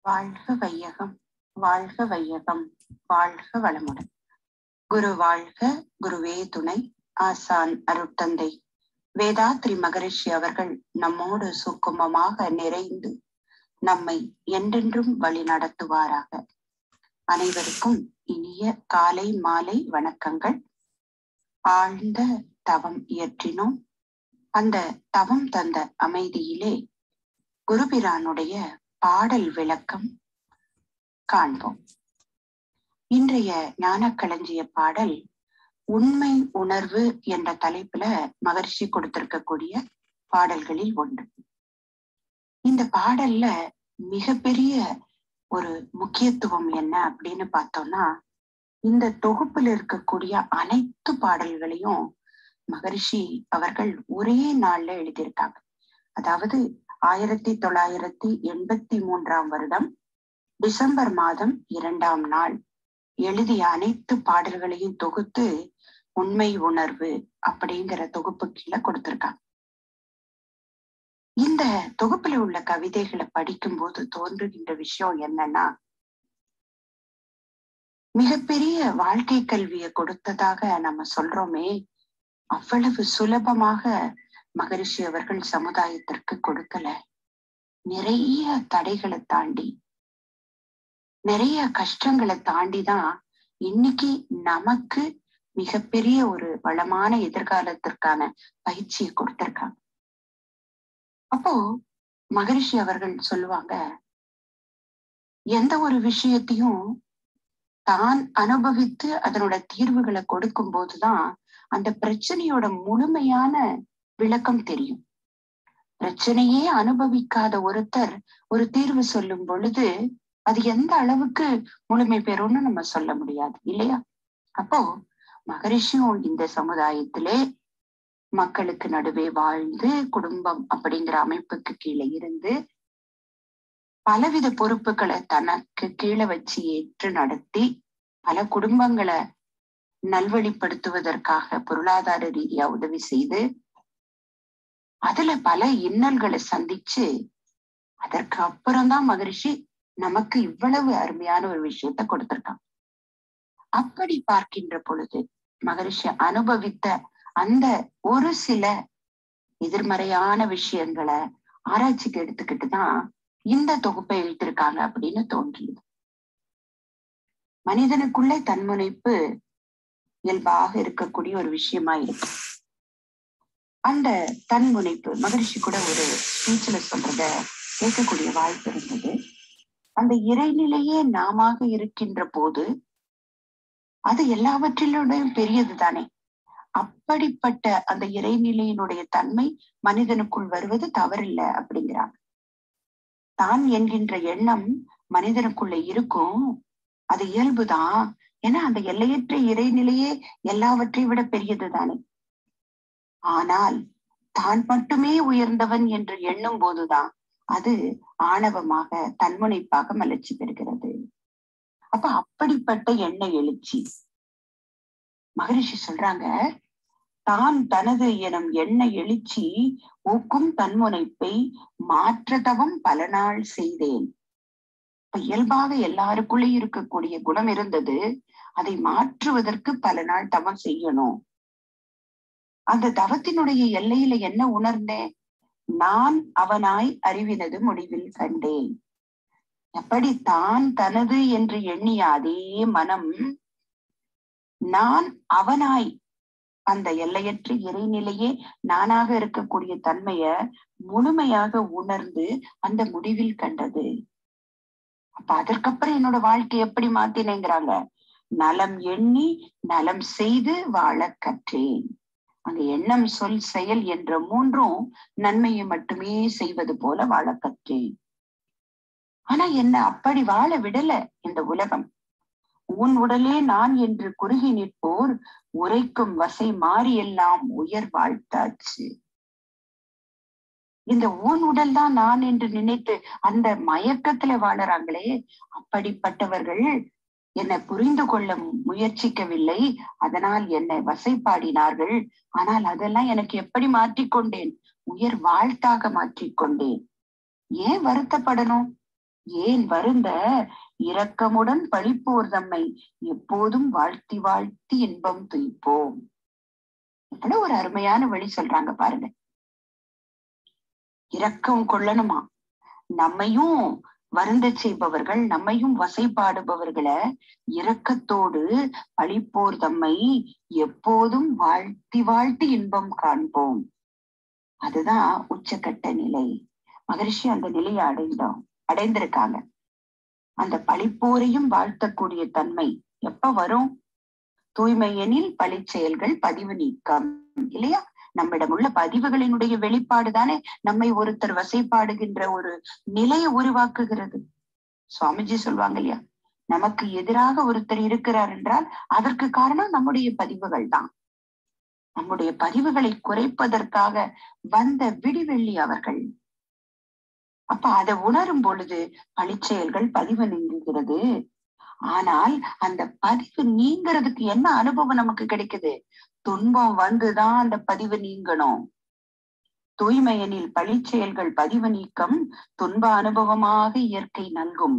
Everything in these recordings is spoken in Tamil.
வாழ்க வையகம் வாழ்க வையகம் வாழ்க வளமுடன் குரு வாழ்க குருவே துணை ஆசான் அருட்தந்தை வேதாத்ரி மகரிஷி அவர்கள் நம்மோடு சுக்குமமாக நிறைந்து நம்மை என்றென்றும் வழி நடத்துவாராக அனைவருக்கும் இனிய காலை மாலை வணக்கங்கள் ஆழ்ந்த தவம் இயற்றினோம் அந்த தவம் தந்த அமைதியிலே குருபிரானுடைய பாடல் விளக்கம் காண்போம் இன்றைய ஞானக்களஞ்சிய பாடல் உண்மை உணர்வு என்ற தலைப்புல மகர்ஷி கொடுத்திருக்கக்கூடிய பாடல்களில் ஒன்று இந்த பாடல்ல மிகப்பெரிய ஒரு முக்கியத்துவம் என்ன அப்படின்னு பார்த்தோம்னா இந்த தொகுப்புல இருக்கக்கூடிய அனைத்து பாடல்களையும் மகரிஷி அவர்கள் ஒரே நாள்ல எழுதியிருக்காங்க அதாவது ஆயிரத்தி தொள்ளாயிரத்தி எண்பத்தி மூன்றாம் வருடம் டிசம்பர் மாதம் இரண்டாம் நாள் எழுதிய அனைத்து பாடல்களையும் தொகுத்து உண்மை உணர்வு அப்படிங்கிற தொகுப்பு கீழே கொடுத்திருக்காங்க இந்த தொகுப்புல உள்ள கவிதைகளை படிக்கும்போது தோன்றுகின்ற விஷயம் என்னன்னா மிகப்பெரிய வாழ்க்கை கல்வியை கொடுத்ததாக நம்ம சொல்றோமே அவ்வளவு சுலபமாக மகரிஷி அவர்கள் சமுதாயத்திற்கு கொடுக்கல நிறைய தடைகளை தாண்டி நிறைய கஷ்டங்களை தாண்டி தான் இன்னைக்கு நமக்கு மிகப்பெரிய ஒரு வளமான எதிர்காலத்திற்கான பயிற்சியை கொடுத்திருக்காங்க அப்போ மகரிஷி அவர்கள் சொல்லுவாங்க எந்த ஒரு விஷயத்தையும் தான் அனுபவித்து அதனோட தீர்வுகளை கொடுக்கும் போதுதான் அந்த பிரச்சனையோட முழுமையான விளக்கம் தெரியும் பிரச்சனையே அனுபவிக்காத ஒருத்தர் ஒரு தீர்வு சொல்லும் பொழுது அது எந்த அளவுக்கு முழுமை பெறும்னு நம்ம சொல்ல முடியாது இல்லையா அப்போ மகரிஷியும் இந்த சமுதாயத்திலே மக்களுக்கு நடுவே வாழ்ந்து குடும்பம் அப்படிங்கிற அமைப்புக்கு கீழே இருந்து பலவித பொறுப்புகளை தனக்கு கீழே வச்சு ஏற்று நடத்தி பல குடும்பங்களை நல்வழிப்படுத்துவதற்காக பொருளாதார ரீதியா உதவி செய்து அதுல பல இன்னல்களை சந்திச்சு அதற்கு அப்புறம்தான் மகரிஷி நமக்கு இவ்வளவு அருமையான ஒரு விஷயத்த கொடுத்திருக்கான் அப்படி பார்க்கின்ற பொழுது மகரிஷி அனுபவித்த அந்த ஒரு சில எதிர்மறையான விஷயங்களை ஆராய்ச்சிக்கு எடுத்துக்கிட்டு தான் இந்த தொகுப்பை எழுத்திருக்காங்க அப்படின்னு தோன்றியது மனிதனுக்குள்ளே தன்முனைப்பு இயல்பாக இருக்கக்கூடிய ஒரு விஷயமா இருக்கு அந்த தன்முனைப்பு மகரிஷி கூட ஒரு ஸ்பீச்ல சொல்றத கேட்கக்கூடிய வாய்ப்பு இருந்தது அந்த இறைநிலையே நாம இருக்கின்ற போது அது எல்லாவற்றிலும் பெரியது தானே அப்படிப்பட்ட அந்த இறைநிலையினுடைய தன்மை மனிதனுக்குள் வருவது தவறில்லை அப்படிங்கிறாங்க தான் என்கின்ற எண்ணம் மனிதனுக்குள்ள இருக்கும் அது இயல்புதான் ஏன்னா அந்த எல்லையற்ற இறைநிலையே எல்லாவற்றை விட பெரியது தானே ஆனால் தான் மட்டுமே உயர்ந்தவன் என்று எண்ணும் போதுதான் அது ஆணவமாக தன்முனைப்பாக மலர்ச்சி பெறுகிறது அப்ப அப்படிப்பட்ட எண்ண எழுச்சி மகரிஷி சொல்றாங்க தான் தனது எனும் எண்ண எழுச்சி ஊக்கும் தன்முனைப்பை மாற்றதவம் பல நாள் செய்தேன் இப்ப இயல்பாக எல்லாருக்குள்ளே இருக்கக்கூடிய குணம் இருந்தது அதை மாற்றுவதற்கு பல நாள் தவம் செய்யணும் அந்த தவத்தினுடைய எல்லையில என்ன உணர்ந்தேன் நான் அவனாய் அறிவினது முடிவில் கண்டேன் எப்படி தான் தனது என்று எண்ணிய அதே மனம் நான் அவனாய் அந்த எல்லையற்ற இறைநிலையே நானாக இருக்கக்கூடிய தன்மைய முழுமையாக உணர்ந்து அந்த முடிவில் கண்டது அப்ப அதற்கப்புறம் என்னோட வாழ்க்கை எப்படி மாத்தினேங்கிறாங்க நலம் எண்ணி நலம் செய்து வாழ கற்றேன் அங்க எண்ணம் சொல் செயல் என்ற மூன்றும் நன்மையை மட்டுமே செய்வது போல வாழ கற்றேன் ஆனா என்ன அப்படி வாழ விடல இந்த உலகம் உன் உடலே நான் என்று குறுகி நிற்போர் உரைக்கும் வசை மாறி எல்லாம் உயர் வாழ்த்தாச்சு இந்த ஊன் உடல் தான் நான் என்று நினைத்து அந்த மயக்கத்துல வாழறாங்களே அப்படிப்பட்டவர்கள் என்னை புரிந்து கொள்ள முயற்சிக்கவில்லை அதனால் என்னை வசைப்பாடினார்கள் ஆனால் அதெல்லாம் எனக்கு எப்படி மாற்றிக்கொண்டேன் உயர் வாழ்த்தாக மாற்றிக்கொண்டேன் ஏன் வருத்தப்படணும் ஏன் வருந்த இரக்கமுடன் பழிப்போர் தம்மை எப்போதும் வாழ்த்தி வாழ்த்தி இன்பம் துய்ப்போம் எவ்வளவு ஒரு அருமையான வழி சொல்றாங்க பாருங்க இரக்கம் கொள்ளணுமா நம்மையும் வருந்த செய்பவர்கள் நம்மையும் வசைப்பாடுபவர்களை இரக்கத்தோடு பழிப்போர் தம்மை எப்போதும் வாழ்த்தி வாழ்த்தி இன்பம் காண்போம் அதுதான் உச்சக்கட்ட நிலை மகரிஷி அந்த நிலையை அடைந்தோம் அடைந்திருக்காங்க அந்த பழிப்போரையும் வாழ்த்தக்கூடிய தன்மை எப்ப வரும் தூய்மை எனில் பழி செயல்கள் பதிவு நீக்கம் இல்லையா நம்மிடம் உள்ள பதிவுகளினுடைய வெளிப்பாடு தானே நம்மை ஒருத்தர் வசைப்பாடுகின்ற ஒரு நிலையை உருவாக்குகிறது சுவாமிஜி சொல்லுவாங்க இல்லையா நமக்கு எதிராக ஒருத்தர் இருக்கிறார் என்றால் அதற்கு காரணம் நம்முடைய பதிவுகள் தான் நம்முடைய பதிவுகளை குறைப்பதற்காக வந்த விடிவெள்ளி அவர்கள் அப்ப அதை உணரும் பொழுது பழிச்செயல்கள் பதிவு நீங்குகிறது ஆனால் அந்த பதிவு நீங்கிறதுக்கு என்ன அனுபவம் நமக்கு கிடைக்குது துன்பம் வந்துதான் அந்த பதிவு நீங்கணும் தூய்மையனில் பழிச்செயல்கள் பதிவு நீக்கம் துன்ப அனுபவமாக இயற்கை நல்கும்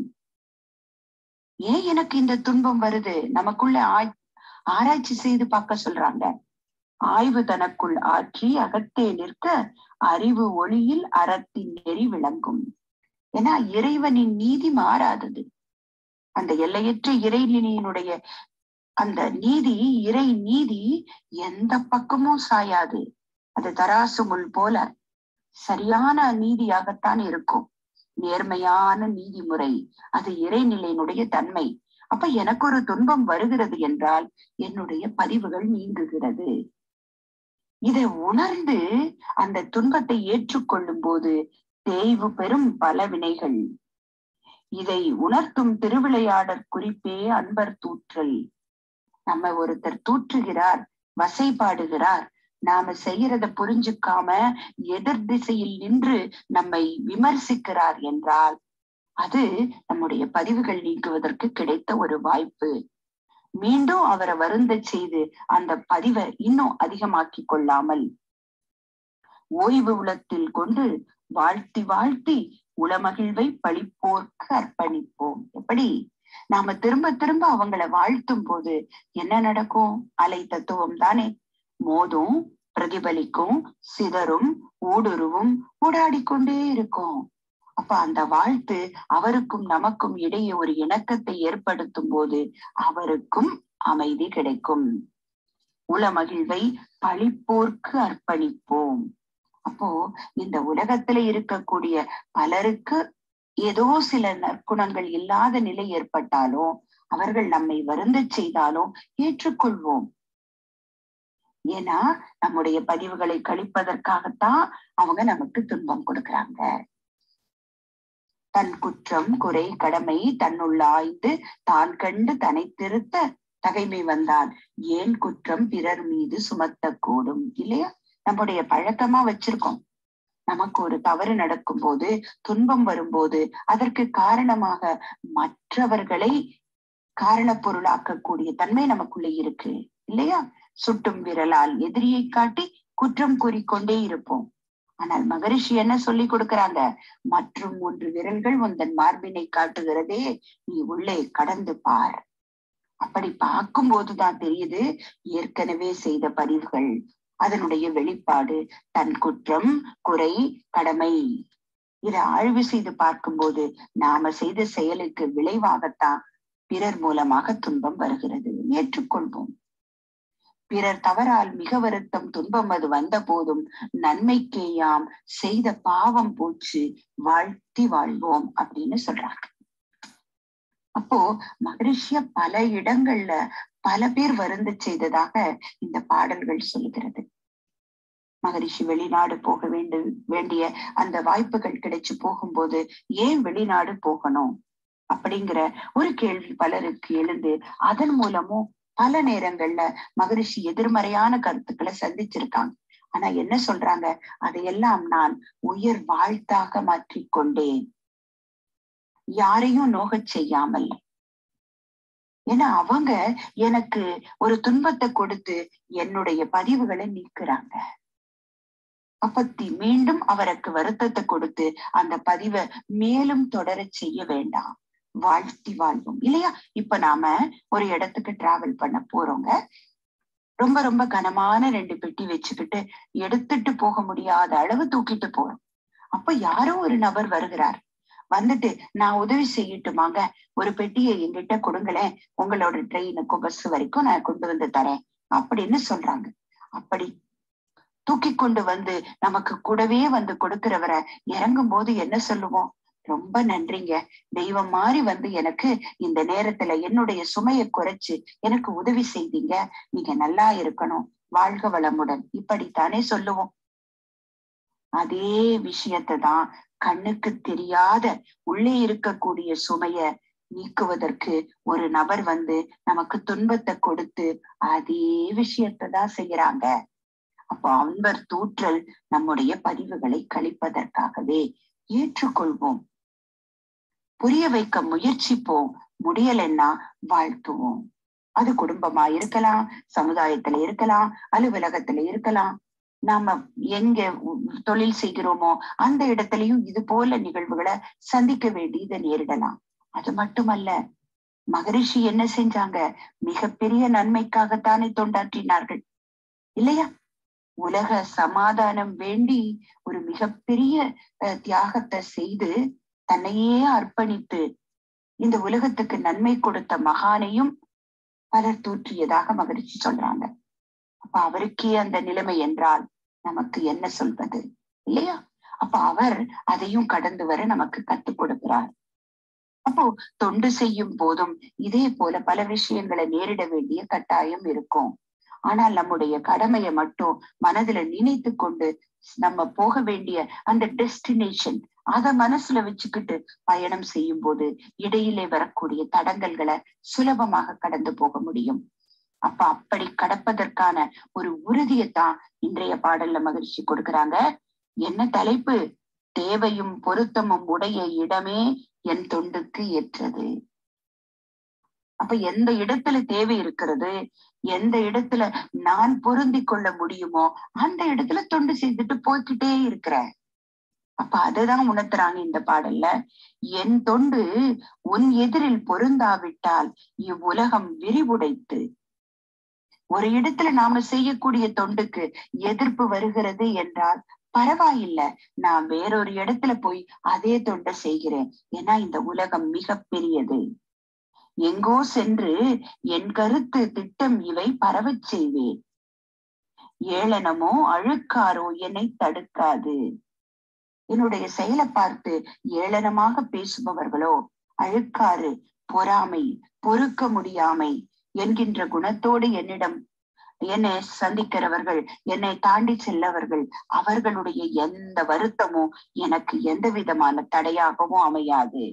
ஏன் எனக்கு இந்த துன்பம் வருது நமக்குள்ள ஆய் ஆராய்ச்சி செய்து பார்க்க சொல்றாங்க ஆய்வு தனக்குள் ஆற்றி அகத்தே நிற்க அறிவு ஒளியில் அறத்தின் நெறி விளங்கும் ஏன்னா இறைவனின் நீதி மாறாதது அந்த எல்லையற்ற இறைநிலையினுடைய அந்த நீதி இறை நீதி எந்த பக்கமும் சாயாது அது தராசு முள் போல சரியான நீதியாகத்தான் இருக்கும் நேர்மையான நீதிமுறை அது இறைநிலையினுடைய தன்மை அப்ப எனக்கு ஒரு துன்பம் வருகிறது என்றால் என்னுடைய பதிவுகள் நீங்குகிறது இதை உணர்ந்து அந்த துன்பத்தை ஏற்றுக்கொள்ளும் போது தேய்வு பெறும் பல வினைகள் இதை உணர்த்தும் திருவிளையாடற் குறிப்பே அன்பர் தூற்றல் நம்ம ஒருத்தர் தூற்றுகிறார் வசைபாடுகிறார் நாம செய்யறத புரிஞ்சுக்காம எதிர் திசையில் நின்று நம்மை விமர்சிக்கிறார் என்றால் அது நம்முடைய பதிவுகள் நீக்குவதற்கு கிடைத்த ஒரு வாய்ப்பு மீண்டும் அவரை வருந்த செய்து அந்த பதிவை இன்னும் அதிகமாக்கி கொள்ளாமல் ஓய்வு உலத்தில் கொண்டு வாழ்த்தி வாழ்த்தி உளமகிழ்வை பழிப்போர்க்கு அர்ப்பணிப்போம் எப்படி நாம திரும்ப திரும்ப அவங்கள வாழ்த்தும் போது என்ன நடக்கும் அலை தத்துவம் தானே மோதும் பிரதிபலிக்கும் சிதறும் ஊடுருவும் ஊடாடிக்கொண்டே இருக்கும் அப்ப அந்த வாழ்த்து அவருக்கும் நமக்கும் இடையே ஒரு இணக்கத்தை ஏற்படுத்தும் போது அவருக்கும் அமைதி கிடைக்கும் உளமகிழ்வை பழிப்போர்க்கு அர்ப்பணிப்போம் அப்போ இந்த உலகத்துல இருக்கக்கூடிய பலருக்கு ஏதோ சில நற்குணங்கள் இல்லாத நிலை ஏற்பட்டாலும் அவர்கள் நம்மை வருந்த செய்தாலும் ஏற்றுக்கொள்வோம் ஏன்னா நம்முடைய பதிவுகளை கழிப்பதற்காகத்தான் அவங்க நமக்கு துன்பம் கொடுக்கறாங்க தன் குற்றம் குறை கடமை தன்னுள்ள ஆய்ந்து தான் கண்டு தனை திருத்த தகைமை வந்தான் ஏன் குற்றம் பிறர் மீது சுமத்த கூடும் இல்லையா நம்முடைய பழக்கமா வச்சிருக்கோம் நமக்கு ஒரு தவறு நடக்கும் போது துன்பம் வரும்போது அதற்கு காரணமாக மற்றவர்களை காரண பொருளாக்கக்கூடிய தன்மை நமக்குள்ளே இருக்கு இல்லையா சுட்டும் விரலால் எதிரியை காட்டி குற்றம் கூறிக்கொண்டே இருப்போம் ஆனால் மகரிஷி என்ன சொல்லி கொடுக்கறாங்க மற்றும் ஒன்று விரல்கள் உந்தன் மார்பினை காட்டுகிறதே நீ உள்ளே கடந்து பார் அப்படி பார்க்கும் போதுதான் தெரியுது ஏற்கனவே செய்த பதிவுகள் அதனுடைய வெளிப்பாடு தன் குற்றம் குறை கடமை இதை ஆய்வு செய்து பார்க்கும்போது நாம செய்த செயலுக்கு விளைவாகத்தான் பிறர் மூலமாக துன்பம் வருகிறது ஏற்றுக்கொள்வோம் பிறர் தவறால் மிக வருத்தம் துன்பம் அது வந்த போதும் நன்மைக்கேயாம் செய்த பாவம் போச்சு வாழ்த்தி வாழ்வோம் அப்படின்னு சொல்றாங்க அப்போ மகரிஷிய பல இடங்கள்ல பல பேர் வருந்த செய்ததாக இந்த பாடல்கள் சொல்லுகிறது மகரிஷி வெளிநாடு போக வேண்டு வேண்டிய அந்த வாய்ப்புகள் கிடைச்சு போகும்போது ஏன் வெளிநாடு போகணும் அப்படிங்கிற ஒரு கேள்வி பலருக்கு எழுந்து அதன் மூலமும் பல நேரங்கள்ல மகரிஷி எதிர்மறையான கருத்துக்களை சந்திச்சிருக்காங்க ஆனா என்ன சொல்றாங்க அதையெல்லாம் நான் உயர் வாழ்த்தாக மாற்றிக்கொண்டேன் யாரையும் நோகச் செய்யாமல் ஏன்னா அவங்க எனக்கு ஒரு துன்பத்தை கொடுத்து என்னுடைய பதிவுகளை நீக்குறாங்க அப்பத்தி மீண்டும் அவருக்கு வருத்தத்தை கொடுத்து அந்த பதிவை மேலும் தொடர செய்ய வேண்டாம் வாழ்த்தி வாழ்வோம் இல்லையா இப்ப நாம ஒரு இடத்துக்கு டிராவல் பண்ண போறோங்க ரொம்ப ரொம்ப கனமான ரெண்டு பெட்டி வச்சுக்கிட்டு எடுத்துட்டு போக முடியாத அளவு தூக்கிட்டு போறோம் அப்ப யாரோ ஒரு நபர் வருகிறார் வந்துட்டு நான் உதவி செய்யட்டுமாங்க ஒரு பெட்டியை எங்கிட்ட கொடுங்களேன் உங்களோட ட்ரெயினுக்கும் பஸ் வரைக்கும் நான் கொண்டு வந்து தரேன் அப்படின்னு சொல்றாங்க அப்படி தூக்கி கொண்டு வந்து நமக்கு கூடவே வந்து கொடுக்கிறவரை இறங்கும் போது என்ன சொல்லுவோம் ரொம்ப நன்றிங்க தெய்வம் மாதிரி வந்து எனக்கு இந்த நேரத்துல என்னுடைய சுமையை குறைச்சு எனக்கு உதவி செய்தீங்க நீங்க நல்லா இருக்கணும் வாழ்க வளமுடன் இப்படித்தானே சொல்லுவோம் அதே விஷயத்தை தான் கண்ணுக்கு தெரியாத உள்ளே இருக்கக்கூடிய சுமைய நீக்குவதற்கு ஒரு நபர் வந்து நமக்கு துன்பத்தை கொடுத்து அதே விஷயத்தை தான் செய்யறாங்க அப்போ அன்பர் தூற்றல் நம்முடைய பதிவுகளை கழிப்பதற்காகவே ஏற்றுக்கொள்வோம் புரிய வைக்க முயற்சிப்போம் முடியலைன்னா வாழ்த்துவோம் அது குடும்பமா இருக்கலாம் சமுதாயத்துல இருக்கலாம் அலுவலகத்துல இருக்கலாம் நாம எங்க தொழில் செய்கிறோமோ அந்த இடத்துலயும் இது போல நிகழ்வுகளை சந்திக்க வேண்டியது நேரிடலாம் அது மட்டுமல்ல மகரிஷி என்ன செஞ்சாங்க மிகப்பெரிய நன்மைக்காகத்தானே தொண்டாற்றினார்கள் இல்லையா உலக சமாதானம் வேண்டி ஒரு மிகப்பெரிய தியாகத்தை செய்து தன்னையே அர்ப்பணித்து இந்த உலகத்துக்கு நன்மை கொடுத்த மகானையும் பலர் தூற்றியதாக மகிழ்ச்சி சொல்றாங்க அப்ப அவருக்கே அந்த நிலைமை என்றால் நமக்கு என்ன சொல்வது இல்லையா அப்ப அவர் அதையும் கடந்து வர நமக்கு கத்துக் கொடுக்கிறார் அப்போ தொண்டு செய்யும் போதும் இதே போல பல விஷயங்களை நேரிட வேண்டிய கட்டாயம் இருக்கும் ஆனால் நம்முடைய கடமையை மட்டும் மனதுல நினைத்து கொண்டு நம்ம போக வேண்டிய அந்த டெஸ்டினேஷன் அத மனசுல வச்சுக்கிட்டு பயணம் செய்யும் போது இடையிலே வரக்கூடிய தடங்கல்களை சுலபமாக கடந்து போக முடியும் அப்ப அப்படி கடப்பதற்கான ஒரு உறுதியைத்தான் இன்றைய பாடல்ல மகிழ்ச்சி கொடுக்கிறாங்க என்ன தலைப்பு தேவையும் பொருத்தமும் உடைய இடமே என் தொண்டுக்கு ஏற்றது அப்ப எந்த இடத்துல தேவை இருக்கிறது எந்த இடத்துல நான் பொருந்தி கொள்ள முடியுமோ அந்த இடத்துல தொண்டு செய்துட்டு போய்கிட்டே இருக்கிறேன் அப்ப அதுதான் உணர்த்துறாங்க இந்த பாடல்ல என் தொண்டு உன் எதிரில் பொருந்தாவிட்டால் இவ்வுலகம் விரிவுடைத்து ஒரு இடத்துல நாம செய்யக்கூடிய தொண்டுக்கு எதிர்ப்பு வருகிறது என்றால் பரவாயில்ல நான் வேறொரு இடத்துல போய் அதே தொண்டை செய்கிறேன் ஏன்னா இந்த உலகம் மிக பெரியது எங்கோ சென்று என் கருத்து திட்டம் இவை பரவச் செய்வேன் ஏளனமோ அழுக்காரோ என்னை தடுக்காது என்னுடைய செயலை பார்த்து ஏளனமாக பேசுபவர்களோ அழுக்காறு பொறாமை பொறுக்க முடியாமை என்கின்ற குணத்தோடு என்னிடம் என்னை சந்திக்கிறவர்கள் என்னை தாண்டி செல்லவர்கள் அவர்களுடைய எந்த வருத்தமும் எனக்கு எந்த விதமான தடையாகவும் அமையாது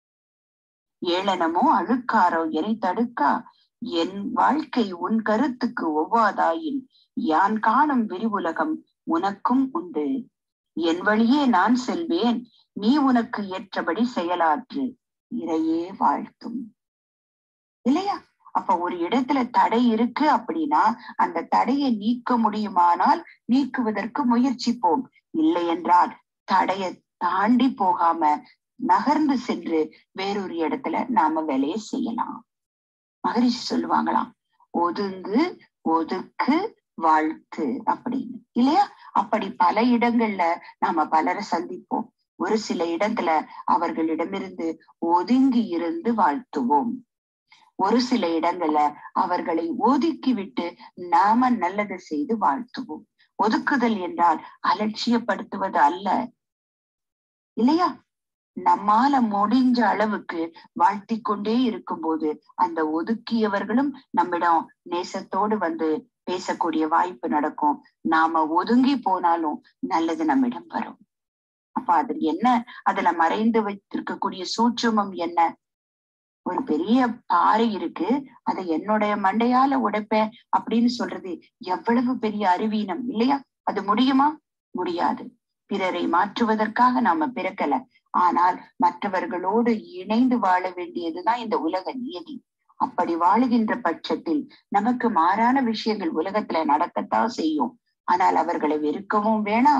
ஏளனமோ அழுக்காரோ என்னை தடுக்கா என் வாழ்க்கை உன் கருத்துக்கு ஒவ்வாதாயின் யான் காணும் விரிவுலகம் உனக்கும் உண்டு என் வழியே நான் செல்வேன் நீ உனக்கு ஏற்றபடி செயலாற்று இறையே வாழ்த்தும் இல்லையா அப்ப ஒரு இடத்துல தடை இருக்கு அப்படின்னா அந்த தடையை நீக்க முடியுமானால் நீக்குவதற்கு முயற்சிப்போம் இல்லை என்றால் தடையை தாண்டி போகாம நகர்ந்து சென்று வேறொரு இடத்துல நாம வேலையை செய்யலாம் மகரிஷி சொல்லுவாங்களாம் ஒதுங்கு ஒதுக்கு வாழ்த்து அப்படின்னு இல்லையா அப்படி பல இடங்கள்ல நாம பலரை சந்திப்போம் ஒரு சில இடத்துல அவர்களிடமிருந்து ஒதுங்கி இருந்து வாழ்த்துவோம் ஒரு சில இடங்கள்ல அவர்களை ஒதுக்கி விட்டு நாம நல்லது செய்து வாழ்த்துவோம் ஒதுக்குதல் என்றால் அலட்சியப்படுத்துவது அல்ல இல்லையா நம்மால முடிஞ்ச அளவுக்கு வாழ்த்தி கொண்டே இருக்கும்போது அந்த ஒதுக்கியவர்களும் நம்மிடம் நேசத்தோடு வந்து பேசக்கூடிய வாய்ப்பு நடக்கும் நாம ஒதுங்கி போனாலும் நல்லது நம்மிடம் வரும் அப்ப அது என்ன அதுல மறைந்து வைத்திருக்கக்கூடிய சூட்சுமம் என்ன ஒரு பெரிய பாறை இருக்கு அதை என்னுடைய மண்டையால உடைப்பேன் அப்படின்னு சொல்றது எவ்வளவு பெரிய அறிவீனம் இல்லையா அது முடியுமா முடியாது பிறரை மாற்றுவதற்காக நாம பிறக்கல ஆனால் மற்றவர்களோடு இணைந்து வாழ வேண்டியதுதான் இந்த உலக நியதி அப்படி வாழுகின்ற பட்சத்தில் நமக்கு மாறான விஷயங்கள் உலகத்துல நடக்கத்தான் செய்யும் ஆனால் அவர்களை வெறுக்கவும் வேணாம்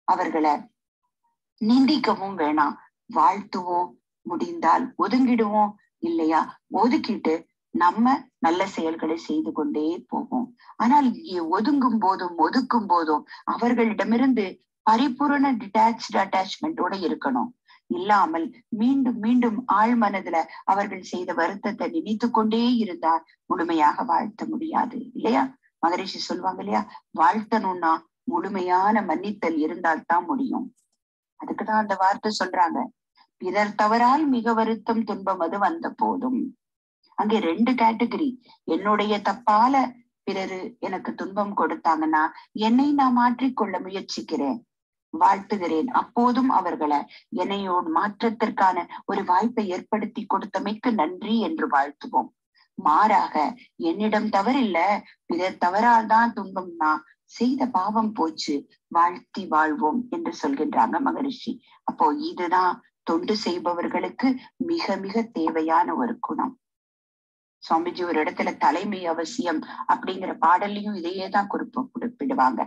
அவர்களை நிந்திக்கவும் வேணாம் வாழ்த்துவோம் முடிந்தால் ஒதுங்கிடுவோம் இல்லையா ஒதுக்கிட்டு நம்ம நல்ல செயல்களை செய்து கொண்டே போவோம் ஆனால் இங்கே ஒதுங்கும் போதும் ஒதுக்கும் போதும் அவர்களிடமிருந்து பரிபூரண டிட்டாச்ட் அட்டாச்மெண்டோட இருக்கணும் இல்லாமல் மீண்டும் மீண்டும் ஆழ் மனதுல அவர்கள் செய்த வருத்தத்தை நினைத்து கொண்டே இருந்தால் முழுமையாக வாழ்த்த முடியாது இல்லையா மகரிஷி சொல்லுவாங்க இல்லையா வாழ்த்தணும்னா முழுமையான மன்னித்தல் இருந்தால் தான் முடியும் அதுக்குதான் அந்த வார்த்தை சொல்றாங்க பிறர் தவறால் மிக வருத்தம் துன்பம் அது வந்த போதும் அங்கே ரெண்டு கேட்டகரி என்னுடைய தப்பால பிறரு எனக்கு துன்பம் கொடுத்தாங்கன்னா என்னை நான் மாற்றிக்கொள்ள முயற்சிக்கிறேன் வாழ்த்துகிறேன் அப்போதும் அவர்களை என்னையோடு மாற்றத்திற்கான ஒரு வாய்ப்பை ஏற்படுத்தி கொடுத்தமைக்கு நன்றி என்று வாழ்த்துவோம் மாறாக என்னிடம் தவறில்ல பிறர் தவறால் தான் துன்பம்னா செய்த பாவம் போச்சு வாழ்த்தி வாழ்வோம் என்று சொல்கின்றாங்க மகரிஷி அப்போ இதுதான் தொண்டு செய்பவர்களுக்கு மிக மிக தேவையான ஒரு குணம் சுவாமிஜி ஒரு இடத்துல தலைமை அவசியம் அப்படிங்கிற பாடல்லையும் இதையே தான் குறிப்பு குறிப்பிடுவாங்க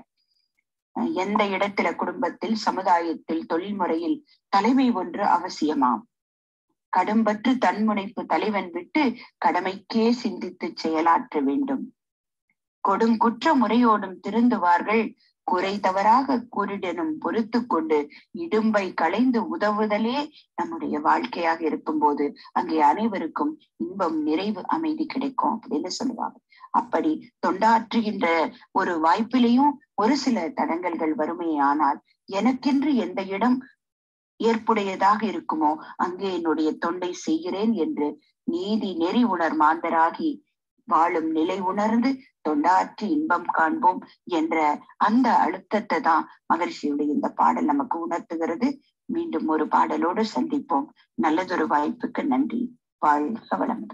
எந்த இடத்துல குடும்பத்தில் சமுதாயத்தில் தொழில்முறையில் தலைமை ஒன்று அவசியமாம் கடும்பற்று தன்முனைப்பு தலைவன் விட்டு கடமைக்கே சிந்தித்து செயலாற்ற வேண்டும் கொடுங்குற்ற முறையோடும் திருந்துவார்கள் குறை தவறாக கூறிடனும் பொறுத்து கொண்டு இடும்பை களைந்து உதவுதலே நம்முடைய வாழ்க்கையாக இருக்கும்போது அங்கே அனைவருக்கும் இன்பம் நிறைவு அமைதி கிடைக்கும் அப்படின்னு சொல்லுவாங்க அப்படி தொண்டாற்றுகின்ற ஒரு வாய்ப்பிலையும் ஒரு சில தடங்கல்கள் வருமே ஆனால் எனக்கென்று எந்த இடம் ஏற்புடையதாக இருக்குமோ அங்கே என்னுடைய தொண்டை செய்கிறேன் என்று நீதி நெறி உணர் மாந்தராகி வாழும் நிலை உணர்ந்து தொண்டாற்றி இன்பம் காண்போம் என்ற அந்த அழுத்தத்தை தான் மகரிஷியுடைய இந்த பாடல் நமக்கு உணர்த்துகிறது மீண்டும் ஒரு பாடலோடு சந்திப்போம் நல்லதொரு வாய்ப்புக்கு நன்றி வாழ்க வளமுடன்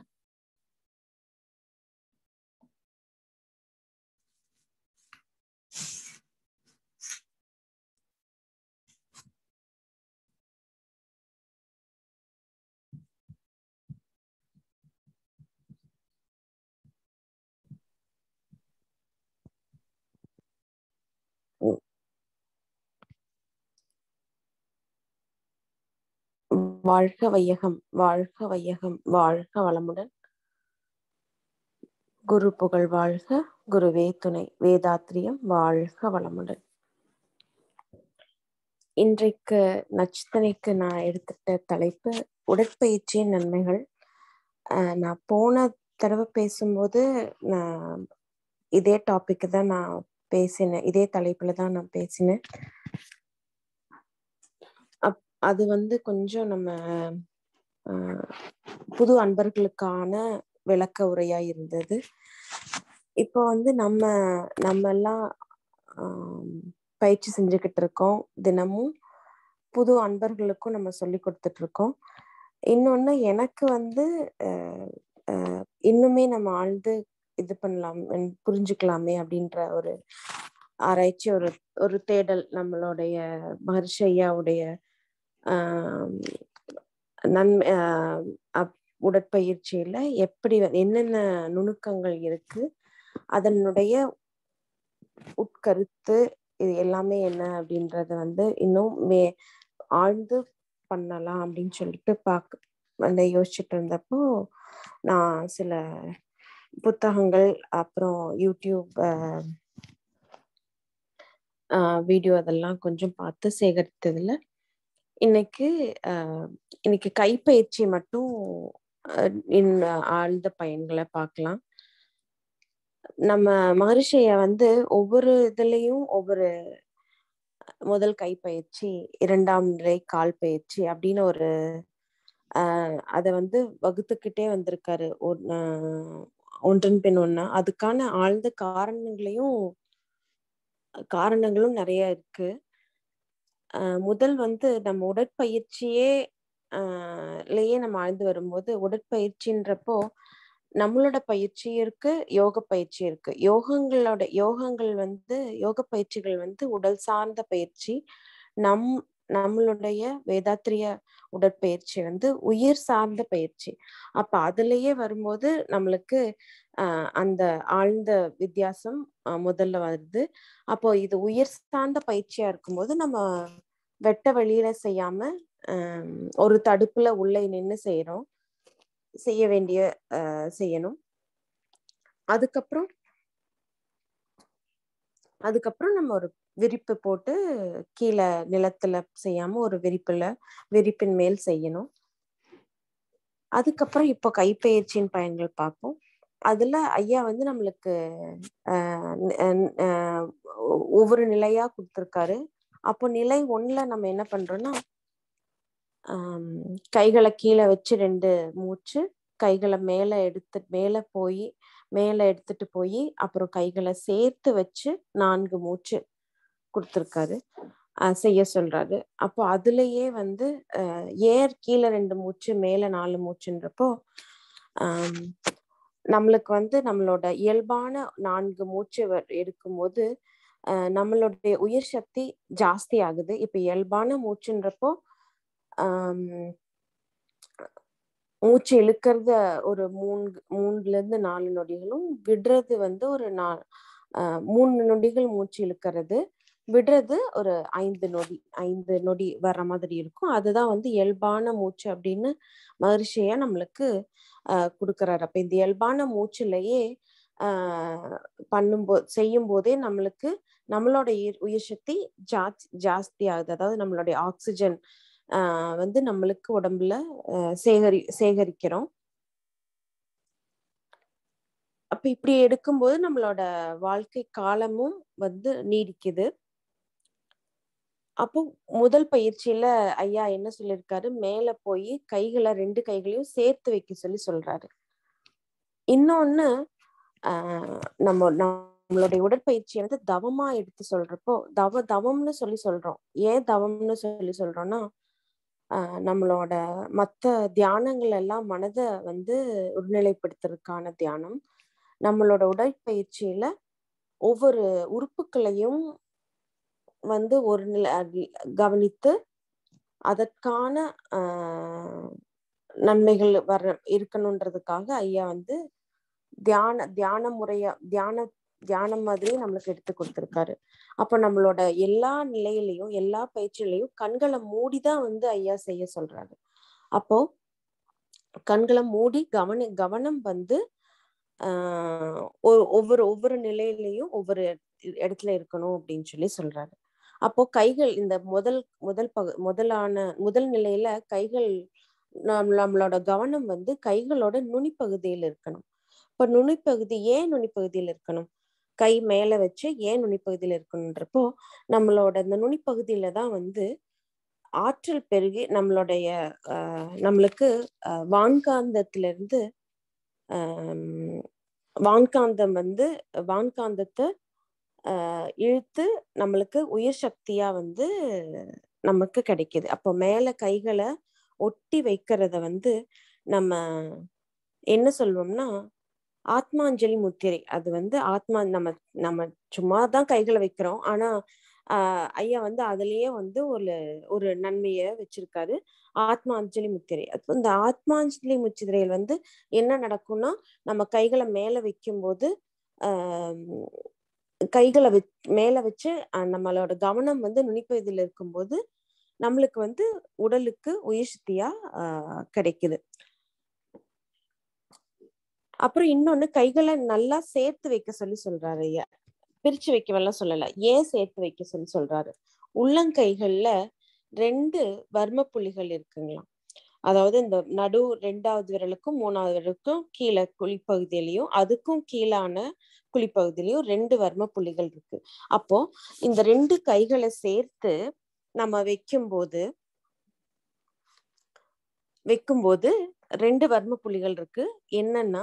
வாழ்க வையகம் வாழ்க வையகம் வாழ்க வளமுடன் குரு புகழ் வாழ்க குருவே துணை வேதாத்திரியம் வாழ்க வளமுடன் இன்றைக்கு நச்சித்தனைக்கு நான் எடுத்துட்ட தலைப்பு உடற்பயிற்சியின் நன்மைகள் நான் போன தடவை பேசும்போது நான் இதே டாபிக் தான் நான் பேசினேன் இதே தலைப்புல தான் நான் பேசினேன் அது வந்து கொஞ்சம் நம்ம புது அன்பர்களுக்கான விளக்க உரையா இருந்தது இப்போ வந்து நம்ம நம்ம எல்லாம் பயிற்சி செஞ்சுக்கிட்டு இருக்கோம் தினமும் புது அன்பர்களுக்கும் நம்ம சொல்லி கொடுத்துட்டு இருக்கோம் இன்னொன்னு எனக்கு வந்து இன்னுமே நம்ம ஆழ்ந்து இது பண்ணலாம் புரிஞ்சுக்கலாமே அப்படின்ற ஒரு ஆராய்ச்சி ஒரு ஒரு தேடல் நம்மளுடைய மகர்ஷி ஐயாவுடைய நன்மை உடற்பயிற்சியில எப்படி என்னென்ன நுணுக்கங்கள் இருக்கு அதனுடைய உட்கருத்து இது எல்லாமே என்ன அப்படின்றத வந்து இன்னும் மே ஆழ்ந்து பண்ணலாம் அப்படின்னு சொல்லிட்டு பார்க்க வந்து யோசிச்சுட்டு இருந்தப்போ நான் சில புத்தகங்கள் அப்புறம் யூடியூப் வீடியோ அதெல்லாம் கொஞ்சம் பார்த்து சேகரித்ததுல இன்னைக்கு இன்னைக்கு கைப்பயிற்சி மட்டும் ஆழ்ந்த பயன்களை பார்க்கலாம் நம்ம மகரிஷிய வந்து ஒவ்வொரு இதுலயும் ஒவ்வொரு முதல் கைப்பயிற்சி இரண்டாம் நிலை கால் பயிற்சி அப்படின்னு ஒரு ஆஹ் அதை வந்து வகுத்துக்கிட்டே வந்திருக்காரு ஒன்றன் பின் ஒன்னா அதுக்கான ஆழ்ந்த காரணங்களையும் காரணங்களும் நிறைய இருக்கு முதல் வந்து நம்ம உடற்பயிற்சியே லேயே நம்ம ஆழ்ந்து வரும்போது உடற்பயிற்சின்றப்போ நம்மளோட பயிற்சி இருக்கு யோக பயிற்சி இருக்கு யோகங்களோட யோகங்கள் வந்து யோக பயிற்சிகள் வந்து உடல் சார்ந்த பயிற்சி நம் நம்மளுடைய வேதாத்திரிய உடற்பயிற்சி வந்து உயிர் சார்ந்த பயிற்சி அப்ப அதுலயே வரும்போது நம்மளுக்கு ஆஹ் அந்த ஆழ்ந்த வித்தியாசம் ஆஹ் முதல்ல வருது அப்போ இது உயிர் சார்ந்த பயிற்சியா இருக்கும்போது நம்ம வெட்ட வெளியில செய்யாம ஆஹ் ஒரு தடுப்புல உள்ளே நின்று செய்யறோம் செய்ய வேண்டிய ஆஹ் செய்யணும் அதுக்கப்புறம் அதுக்கப்புறம் நம்ம ஒரு விரிப்பு போட்டு கீழே நிலத்துல செய்யாம ஒரு விரிப்புல விரிப்பின் மேல் செய்யணும் அதுக்கப்புறம் இப்போ கைப்பயிற்சியின் பயன்கள் பார்ப்போம் அதுல ஐயா வந்து நம்மளுக்கு ஒவ்வொரு நிலையா கொடுத்துருக்காரு அப்போ நிலை ஒண்ணுல நம்ம என்ன பண்றோம்னா கைகளை கீழே வச்சு ரெண்டு மூச்சு கைகளை மேல எடுத்து மேல போய் மேல எடுத்துட்டு போய் அப்புறம் கைகளை சேர்த்து வச்சு நான்கு மூச்சு கொடுத்துருக்காரு செய்ய சொல்றாரு அப்போ அதுலயே வந்து ஏர் கீழே ரெண்டு மூச்சு மேல நாலு மூச்சுன்றப்போ ஆஹ் நம்மளுக்கு வந்து நம்மளோட இயல்பான நான்கு மூச்சு எடுக்கும்போது நம்மளுடைய உயிர் சக்தி ஜாஸ்தி ஆகுது இப்ப இயல்பான மூச்சுன்றப்போ ஆஹ் மூச்சு இழுக்கிறது ஒரு மூணு மூணுல இருந்து நாலு நொடிகளும் விடுறது வந்து ஒரு நா மூணு நொடிகள் மூச்சு இழுக்கிறது விடுறது ஒரு ஐந்து நொடி ஐந்து நொடி வர்ற மாதிரி இருக்கும் அதுதான் வந்து இயல்பான மூச்சு அப்படின்னு மகிழ்ச்சியா நம்மளுக்கு ஆஹ் கொடுக்குறாரு அப்ப இந்த இயல்பான மூச்சுலயே ஆஹ் பண்ணும்போது செய்யும் போதே நம்மளுக்கு நம்மளோட உயிர் சக்தி ஜா ஜாஸ்தி ஆகுது அதாவது நம்மளுடைய ஆக்சிஜன் ஆஹ் வந்து நம்மளுக்கு உடம்புல சேகரி சேகரிக்கிறோம் அப்ப இப்படி எடுக்கும்போது நம்மளோட வாழ்க்கை காலமும் வந்து நீடிக்குது அப்போ முதல் பயிற்சியில ஐயா என்ன சொல்லியிருக்காரு மேல போய் கைகளை ரெண்டு கைகளையும் சேர்த்து வைக்க சொல்லி சொல்றாரு இன்னொன்னு ஆஹ் நம்ம நம்மளுடைய உடற்பயிற்சியை வந்து தவமா எடுத்து சொல்றப்போ தவ தவம்னு சொல்லி சொல்றோம் ஏன் தவம்னு சொல்லி சொல்றோம்னா ஆஹ் நம்மளோட மத்த தியானங்கள் எல்லாம் மனதை வந்து ஒருநிலைப்படுத்துறதுக்கான தியானம் நம்மளோட உடற்பயிற்சியில ஒவ்வொரு உறுப்புகளையும் வந்து ஒரு நிலை கவனித்து அதற்கான ஆஹ் நன்மைகள் வர இருக்கணுன்றதுக்காக ஐயா வந்து தியான தியான முறையா தியான தியானம் மாதிரி நம்மளுக்கு எடுத்து கொடுத்துருக்காரு அப்ப நம்மளோட எல்லா நிலையிலையும் எல்லா பயிற்சியிலையும் கண்களை மூடிதான் வந்து ஐயா செய்ய சொல்றாரு அப்போ கண்களை மூடி கவன கவனம் வந்து ஆஹ் ஒவ்வொரு ஒவ்வொரு நிலையிலையும் ஒவ்வொரு இடத்துல இருக்கணும் அப்படின்னு சொல்லி சொல்றாரு அப்போ கைகள் இந்த முதல் முதல் பகு முதலான முதல் நிலையில கைகள் நம் நம்மளோட கவனம் வந்து கைகளோட நுனிப்பகுதியில் இருக்கணும் இப்ப நுனிப்பகுதி ஏன் நுனிப்பகுதியில் இருக்கணும் கை மேல வச்சு ஏன் நுனிப்பகுதியில் இருக்கணுன்றப்போ நம்மளோட இந்த நுனிப்பகுதியில தான் வந்து ஆற்றல் பெருகி நம்மளுடைய ஆஹ் நம்மளுக்கு ஆஹ் வான்காந்தத்துல இருந்து ஆஹ் வான்காந்தம் வந்து வான்காந்தத்தை ஆஹ் இழுத்து நம்மளுக்கு உயிர் சக்தியா வந்து நமக்கு கிடைக்குது அப்போ மேல கைகளை ஒட்டி வைக்கிறத வந்து நம்ம என்ன சொல்வோம்னா ஆத்மாஞ்சலி முத்திரை அது வந்து ஆத்மா நம்ம நம்ம சும்மா தான் கைகளை வைக்கிறோம் ஆனா ஆஹ் ஐயா வந்து அதுலயே வந்து ஒரு ஒரு நன்மைய வச்சிருக்காரு ஆத்மாஞ்சலி முத்திரை அப்போ இந்த ஆத்மாஞ்சலி முத்திரையில் வந்து என்ன நடக்கும்னா நம்ம கைகளை மேல வைக்கும்போது ஆஹ் கைகளை வச் மேல வச்சு நம்மளோட கவனம் வந்து நுனிப்பகுதியில் இருக்கும்போது நம்மளுக்கு வந்து உடலுக்கு உயிர் சக்தியா ஆஹ் கிடைக்குது அப்புறம் இன்னொன்னு கைகளை நல்லா சேர்த்து வைக்க சொல்லி சொல்றாரு ஐயா பிரிச்சு வைக்கவெல்லாம் சொல்லல ஏன் சேர்த்து வைக்க சொல்லி சொல்றாரு உள்ளங்கைகள்ல ரெண்டு வர்ம புள்ளிகள் இருக்குங்களாம் அதாவது இந்த நடு ரெண்டாவது விரலுக்கும் மூணாவது விரலுக்கும் கீழே குழிப்பகுதியிலையும் அதுக்கும் கீழான குழிப்பகுதியிலையும் ரெண்டு வர்ம புள்ளிகள் இருக்கு அப்போ இந்த ரெண்டு கைகளை சேர்த்து நம்ம வைக்கும்போது வைக்கும்போது ரெண்டு வர்ம புள்ளிகள் இருக்கு என்னன்னா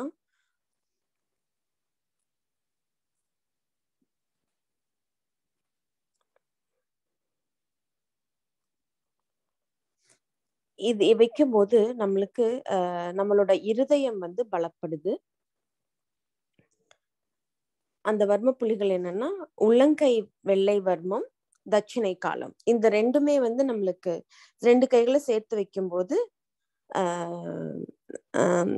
இது வைக்கும்போது நம்மளுக்கு அஹ் நம்மளோட இருதயம் வந்து பலப்படுது அந்த வர்ம புள்ளிகள் என்னன்னா உள்ளங்கை வெள்ளை வர்மம் தட்சிணை காலம் இந்த ரெண்டுமே வந்து நம்மளுக்கு ரெண்டு கைகளை சேர்த்து வைக்கும்போது ஆஹ் ஆம்,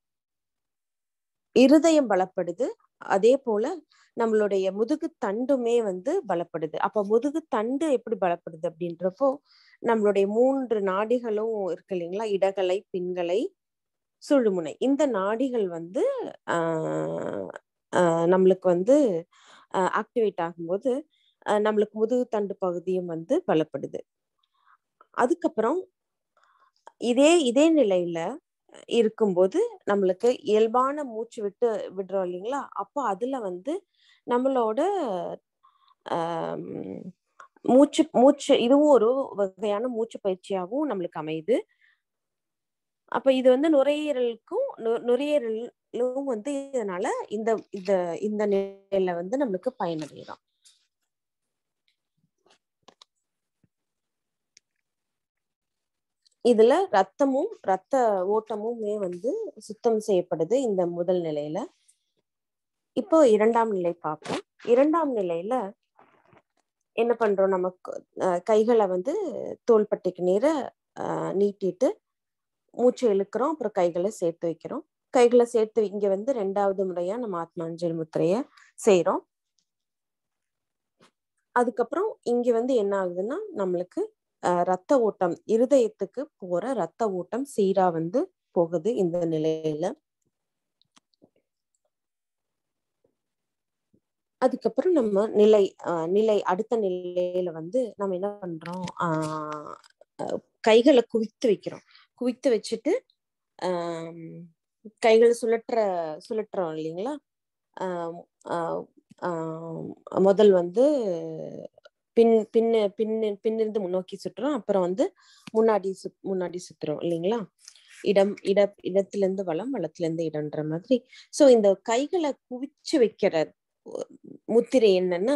இருதயம் பலப்படுது அதே போல நம்மளுடைய முதுகு தண்டுமே வந்து பலப்படுது அப்ப முதுகு தண்டு எப்படி பலப்படுது அப்படின்றப்போ நம்மளுடைய மூன்று நாடிகளும் இருக்கு இல்லைங்களா இடகலை பின்கலை சுழுமுனை இந்த நாடிகள் வந்து ஆஹ் ஆஹ் நம்மளுக்கு வந்து ஆக்டிவேட் ஆகும்போது ஆஹ் நம்மளுக்கு முதுகு தண்டு பகுதியும் வந்து பலப்படுது அதுக்கப்புறம் இதே இதே நிலையில இருக்கும்போது நம்மளுக்கு இயல்பான மூச்சு விட்டு விடுறோம் இல்லைங்களா அப்போ அதுல வந்து நம்மளோட ஆம், மூச்சு மூச்சு இதுவும் ஒரு வகையான மூச்சு பயிற்சியாகவும் நம்மளுக்கு அமையுது அப்ப இது வந்து நுரையீரலுக்கும் நு- நுரையீரலும் வந்து இதனால இந்த இந்த இந்த நிலையில வந்து நம்மளுக்கு பயனடையலாம் இதுல ரத்தமும் ரத்த ஓட்டமுமே வந்து சுத்தம் செய்யப்படுது இந்த முதல் நிலையில இப்போ இரண்டாம் நிலை பார்ப்போம் இரண்டாம் நிலையில என்ன பண்றோம் நமக்கு அஹ், கைகளை வந்து தோள்பட்டைக்கு நேர அஹ், நீட்டிட்டு மூச்சு இழுக்கிறோம் அப்புறம் கைகளை சேர்த்து வைக்கிறோம் கைகளை சேர்த்து இங்க வந்து ரெண்டாவது முறையா நம்ம ஆத்மாஞ்சல் முத்திரைய செய்றோம் அதுக்கப்புறம் இங்க வந்து என்ன ஆகுதுன்னா நம்மளுக்கு அஹ், ரத்த ஓட்டம் இருதயத்துக்கு போற ரத்த ஓட்டம் சீரா வந்து போகுது இந்த நிலையில அதுக்கப்புறம் நம்ம நிலை அஹ், நிலை அடுத்த நிலையில வந்து நம்ம என்ன பண்றோம் ஆஹ் அஹ், கைகளை குவித்து வைக்கிறோம் குவித்து வச்சுட்டு ஆம், கைகளை சுழற்ற சுழற்றுறோம் இல்லைங்களா ஆம், ஆஹ், ஆம், முதல் வந்து பின் பின்ன பின்னு பின்னிருந்து முன்னோக்கி சுற்றுறோம் அப்புறம் வந்து முன்னாடி சு முன்னாடி சுத்துறோம் இல்லைங்களா இடம் இட இடத்துல இருந்து வளம் வளத்துல இருந்து இடம்ன்ற மாதிரி சோ இந்த கைகளை குவிச்சு வைக்கிற முத்திரை என்னன்னா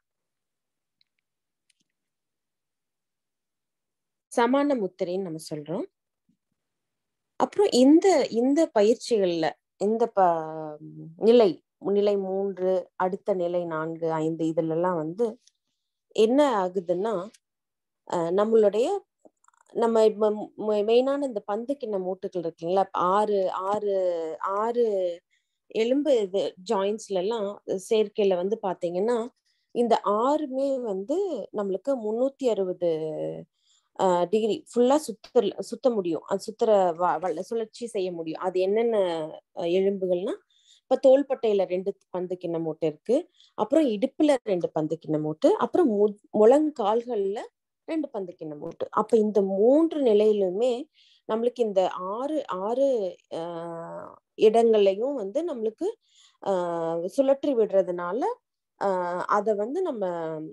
சமான முத்திரைன்னு நம்ம சொல்றோம் அப்புறம் இந்த இந்த பயிற்சிகள்ல இந்த ப நிலை நிலை மூன்று அடுத்த நிலை நான்கு ஐந்து இதுல எல்லாம் வந்து என்ன ஆகுதுன்னா அஹ் நம்மளுடைய நம்ம மெயினான இந்த பந்து கிண்ண மூட்டுகள் இருக்குங்களா ஆறு ஆறு ஆறு எலும்பு இது ஜாயின்ஸ்ல எல்லாம் சேர்க்கையில வந்து பாத்தீங்கன்னா இந்த ஆறுமே வந்து நம்மளுக்கு முன்னூத்தி அறுபது டிகிரி ஃபுல்லா சுத்த சுத்த முடியும் அது சுத்துற வ- வ- சுழற்சி செய்ய முடியும் அது என்னென்ன அஹ், எலும்புகள்னா இப்ப தோள்பட்டையில ரெண்டு பந்து கிண்ண மூட்டை இருக்கு அப்புறம் இடுப்புல ரெண்டு பந்து கிண்ண மூட்டு அப்புறம் மு- முழங்கால்கள்ல ரெண்டு பந்து கிண்ண மூட்டு அப்ப இந்த மூன்று நிலையிலுமே நம்மளுக்கு இந்த ஆறு ஆறு ஆஹ், இடங்கள்லயும் வந்து நம்மளுக்கு ஆஹ், சுழற்றி விடுறதுனால ஆஹ், அத வந்து நம்ம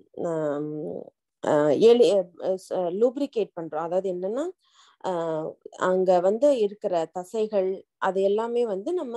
லூப்ரிகேட் பண்றோம் அதாவது என்னன்னா ஆஹ், அங்க வந்து இருக்கிற தசைகள் அது எல்லாமே வந்து நம்ம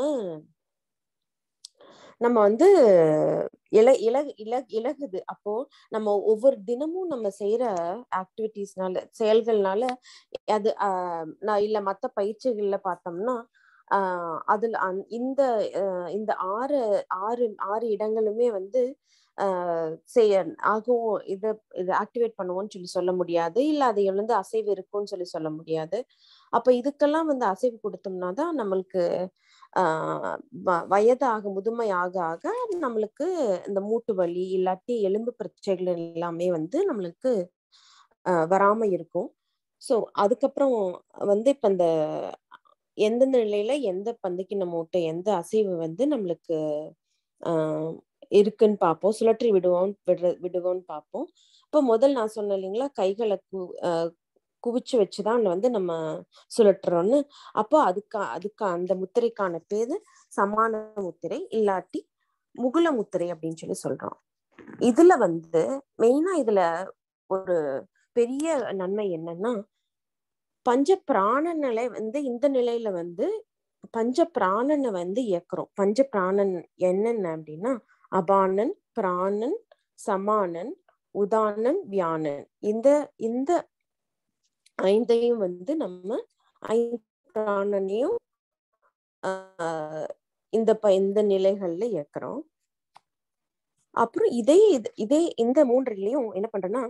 நம்ம வந்து இல இலகு இலகு இலகுது அப்போ நம்ம ஒவ்வொரு தினமும் நம்ம செய்யற ஆக்டிவிட்டிஸ்னால செயல்கள்னால அது ஆஹ் நான் இல்ல மத்த பயிற்சிகள்ல பார்த்தோம்னா ஆஹ் அதுல அந்த- இந்த ஆஹ் இந்த ஆறு ஆறு ஆறு இடங்களுமே வந்து ஆஹ் செய்ய ஆகும் இத இதை ஆக்டிவேட் பண்ணுவோம்னு சொல்லி சொல்ல முடியாது இல்ல அது வந்து அசைவு இருக்கும்னு சொல்லி சொல்ல முடியாது அப்ப இதுக்கெல்லாம் வந்து அசைவு கொடுத்தோம்னா தான் நம்மளுக்கு ஆஹ் வ- வயதாக முதுமை ஆக ஆக நம்மளுக்கு இந்த மூட்டு வலி இல்லாட்டி எலும்பு பிரச்சனைகள் எல்லாமே வந்து நம்மளுக்கு ஆஹ் வராம இருக்கும் ஸோ அதுக்கப்புறம் வந்து இப்ப இந்த எந்தெந்த நிலையில எந்த பந்துக்கிண்ண மூட்டை எந்த அசைவு வந்து நம்மளுக்கு ஆஹ் இருக்குன்னு பார்ப்போம் சுழற்றி விடுவோம் விடுற விடுவோம்னு பார்ப்போம் இப்போ முதல் நான் சொன்னேன் இல்லைங்களா கைகளை கு ஆஹ் குவிச்சு வச்சுதான் வந்து நம்ம சுழற்றுறோம்னு அப்போ அதுக்கு அதுக்கு அந்த முத்திரைக்கான பேரு சமான முத்திரை இல்லாட்டி முகுல முத்திரை அப்படின்னு சொல்லி சொல்றோம் இதுல வந்து மெயினா இதுல ஒரு பெரிய நன்மை என்னன்னா பஞ்ச பிராண நிலை வந்து இந்த நிலையில வந்து பஞ்ச பிராணனை வந்து இயக்குறோம் பஞ்ச பிராணன் என்னென்ன அப்படின்னா அபானன் பிராணன் சமானன் உதானன் வியானன் இந்த இந்த ஐந்தையும் வந்து நம்ம ஐந்து பிராணனையும் ஆஹ் இந்த ப இந்த நிலைகள்ல இயக்குறோம் அப்புறம் இதே இது- இதே இந்த மூன்றுலயும் என்ன பண்றேன்னா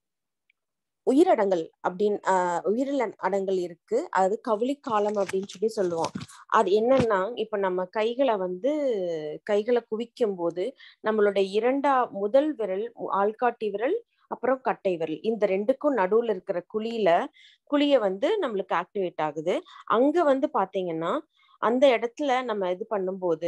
உயிரடங்கல் அப்படின்னு ஆஹ் உயிரில் அடங்கல் இருக்கு அது கவுளி காலம் அப்படின்னு சொல்லி சொல்லுவோம் அது என்னன்னா இப்ப நம்ம கைகளை வந்து கைகளை குவிக்கும் போது நம்மளுடைய இரண்டா முதல் விரல் ஆள்காட்டி விரல் அப்புறம் கட்டை விரல் இந்த ரெண்டுக்கும் நடுவுல இருக்கிற குழியில குழிய வந்து நம்மளுக்கு ஆக்டிவேட் ஆகுது அங்க வந்து பாத்தீங்கன்னா அந்த இடத்துல நம்ம இது பண்ணும்போது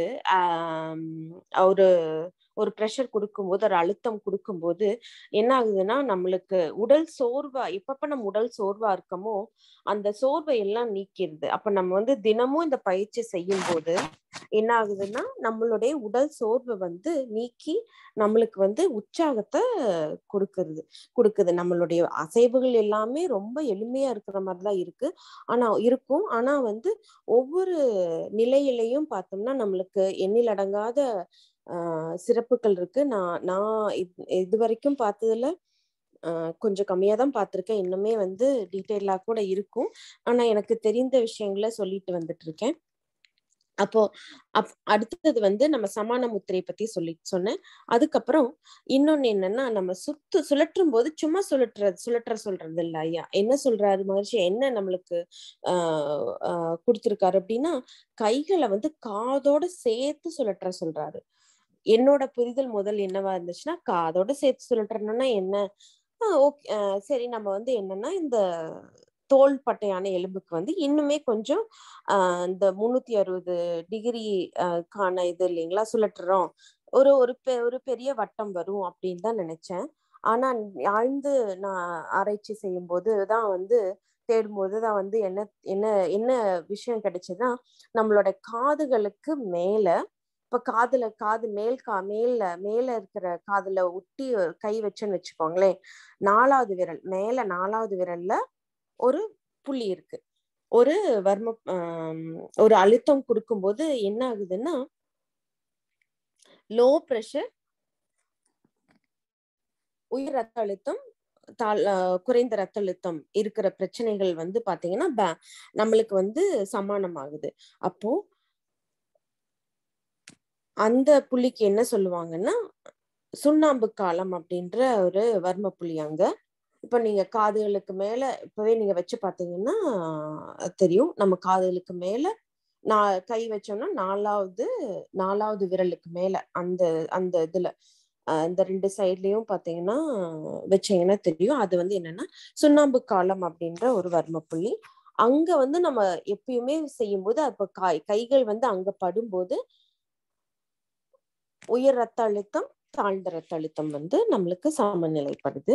ஆஹ் ஒரு ஒரு ப்ரெஷர் கொடுக்கும்போது ஒரு அழுத்தம் கொடுக்கும்போது என்ன ஆகுதுன்னா நம்மளுக்கு உடல் சோர்வா எப்பப்ப நம்ம உடல் சோர்வா இருக்கமோ அந்த சோர்வை எல்லாம் நீக்கிடுது அப்ப நம்ம வந்து தினமும் இந்த பயிற்சி செய்யும் போது என்ன ஆகுதுன்னா நம்மளுடைய உடல் சோர்வை வந்து நீக்கி நம்மளுக்கு வந்து உற்சாகத்தை கொடுக்கறது கொடுக்குது நம்மளுடைய அசைவுகள் எல்லாமே ரொம்ப எளிமையா இருக்கிற மாதிரிதான் இருக்கு ஆனா இருக்கும் ஆனா வந்து ஒவ்வொரு நிலையிலையும் பார்த்தோம்னா நம்மளுக்கு எண்ணில் அடங்காத ஆஹ் சிறப்புகள் இருக்கு நான் நான் இது- இது வரைக்கும் பார்த்ததுல ஆஹ் கொஞ்சம் கம்மியா தான் பார்த்திருக்கேன் இன்னுமே வந்து டீட்டெயிலா கூட இருக்கும் ஆனா எனக்கு தெரிந்த விஷயங்களை சொல்லிட்டு வந்துட்டு இருக்கேன் அப்போ அப் அடுத்தது வந்து நம்ம சமான முத்திரை பத்தி சொல்லி சொன்னேன் அதுக்கப்புறம் இன்னொன்னு என்னன்னா நம்ம சுத்து சுழற்றும் போது சும்மா சுழற்றுறது சுழற்ற சொல்றது இல்ல ஐயா என்ன சொல்றாரு மகர்ஷி என்ன நம்மளுக்கு ஆஹ் ஆஹ் கொடுத்திருக்காரு அப்படின்னா கைகளை வந்து காதோட சேர்த்து சுழற்ற சொல்றாரு என்னோட புரிதல் முதல் என்னவா இருந்துச்சுன்னா காதோட சேர்த்து சுழற்றணும்னா என்ன ஓகே சரி நம்ம வந்து என்னன்னா இந்த தோள் பட்டையான எலும்புக்கு வந்து இன்னுமே கொஞ்சம் ஆஹ் இந்த முன்னூத்தி அறுபது டிகிரி காண இது இல்லைங்களா சுழற்றுறோம் ஒரு ஒரு பெ- ஒரு பெரிய வட்டம் வரும் அப்படின்னு தான் நினைச்சேன் ஆனா ஆழ்ந்து நான் ஆராய்ச்சி செய்யும் போது தான் வந்து தேடும்போது தான் வந்து என்ன என்ன என்ன விஷயம் கிடைச்சதுன்னா நம்மளோட காதுகளுக்கு மேல இப்ப காதுல காது மேல் கா மேல மேல இருக்கிற காதுல ஒட்டி கை வச்சேன்னு வச்சுக்கோங்களேன் நாலாவது விரல் மேல நாலாவது விரல்ல ஒரு புள்ளி இருக்கு ஒரு வர்ம ஆம், ஒரு அழுத்தம் கொடுக்கும்போது என்ன ஆகுதுன்னா லோ ப்ரெஷர் உயர் ரத்த அழுத்தம் தாழ் ஆஹ் குறைந்த ரத்த அழுத்தம் இருக்கிற பிரச்சனைகள் வந்து பாத்தீங்கன்னா ப- நம்மளுக்கு வந்து சமானமாகுது அப்போ அந்த புள்ளிக்கு என்ன சொல்லுவாங்கன்னா சுண்ணாம்பு காலம் அப்படின்ற ஒரு வர்ம புள்ளி அங்க இப்ப நீங்க காதுகளுக்கு மேல இப்பவே நீங்க வச்சு பாத்தீங்கன்னா தெரியும் நம்ம காதுகளுக்கு மேல நான் கை வச்சோம்னா நாலாவது நாலாவது விரலுக்கு மேல அந்த அந்த இதுல அஹ் இந்த ரெண்டு சைட்லயும் பாத்தீங்கன்னா வச்சீங்கன்னா தெரியும் அது வந்து என்னன்னா சுண்ணாம்பு காலம் அப்படின்ற ஒரு வர்ம புள்ளி அங்க வந்து நம்ம எப்பயுமே செய்யும்போது அப்ப கை கைகள் வந்து அங்க படும்போது உயர் ரத்த அழுத்தம் தாழ்ந்த ரத்த அழுத்தம் வந்து நம்மளுக்கு சமநிலைப்படுது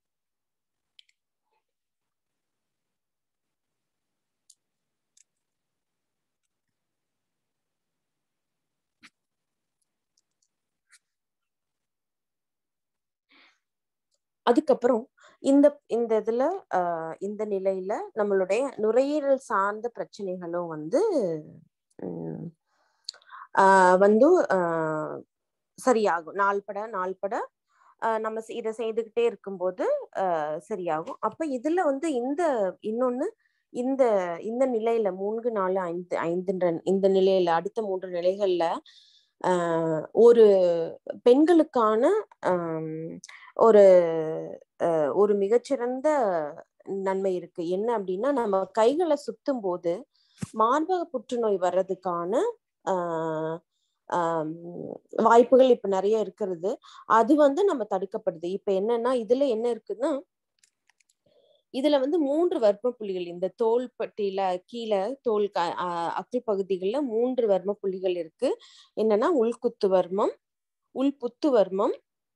அதுக்கப்புறம் இந்த இந்த இதுல ஆஹ் இந்த நிலையில நம்மளுடைய நுரையீரல் சார்ந்த பிரச்சனைகளும் வந்து உம் ஆஹ் வந்து ஆஹ் சரியாகும் நாள்பட நாள்பட ஆஹ் நம்ம செ- இதை செய்துக்கிட்டே இருக்கும்போது ஆஹ் சரியாகும் அப்ப இதுல வந்து இந்த இன்னொன்னு இந்த இந்த நிலையில மூன்று நாலு ஐந்து ஐந்துன்ற இந்த நிலையில அடுத்த மூன்று நிலைகள்ல ஆஹ் ஒரு பெண்களுக்கான ஆம், ஒரு அஹ், ஒரு மிகச்சிறந்த நன்மை இருக்கு என்ன அப்படின்னா நம்ம கைகளை சுத்தும் போது மார்பக புற்றுநோய் வர்றதுக்கான ஆஹ் ஆம், வாய்ப்புகள் இப்ப நிறைய இருக்கிறது அது வந்து நம்ம தடுக்கப்படுது இப்ப என்னன்னா இதுல என்ன இருக்குன்னா இதுல வந்து மூன்று வர்ம புள்ளிகள் இந்த தோல் பட்டியில கீழே தோல் க- ஆஹ் அக்குள் பகுதிகளில் மூன்று வர்ம புள்ளிகள் இருக்கு என்னன்னா உள்குத்து வர்மம் உள்புத்து வர்மம்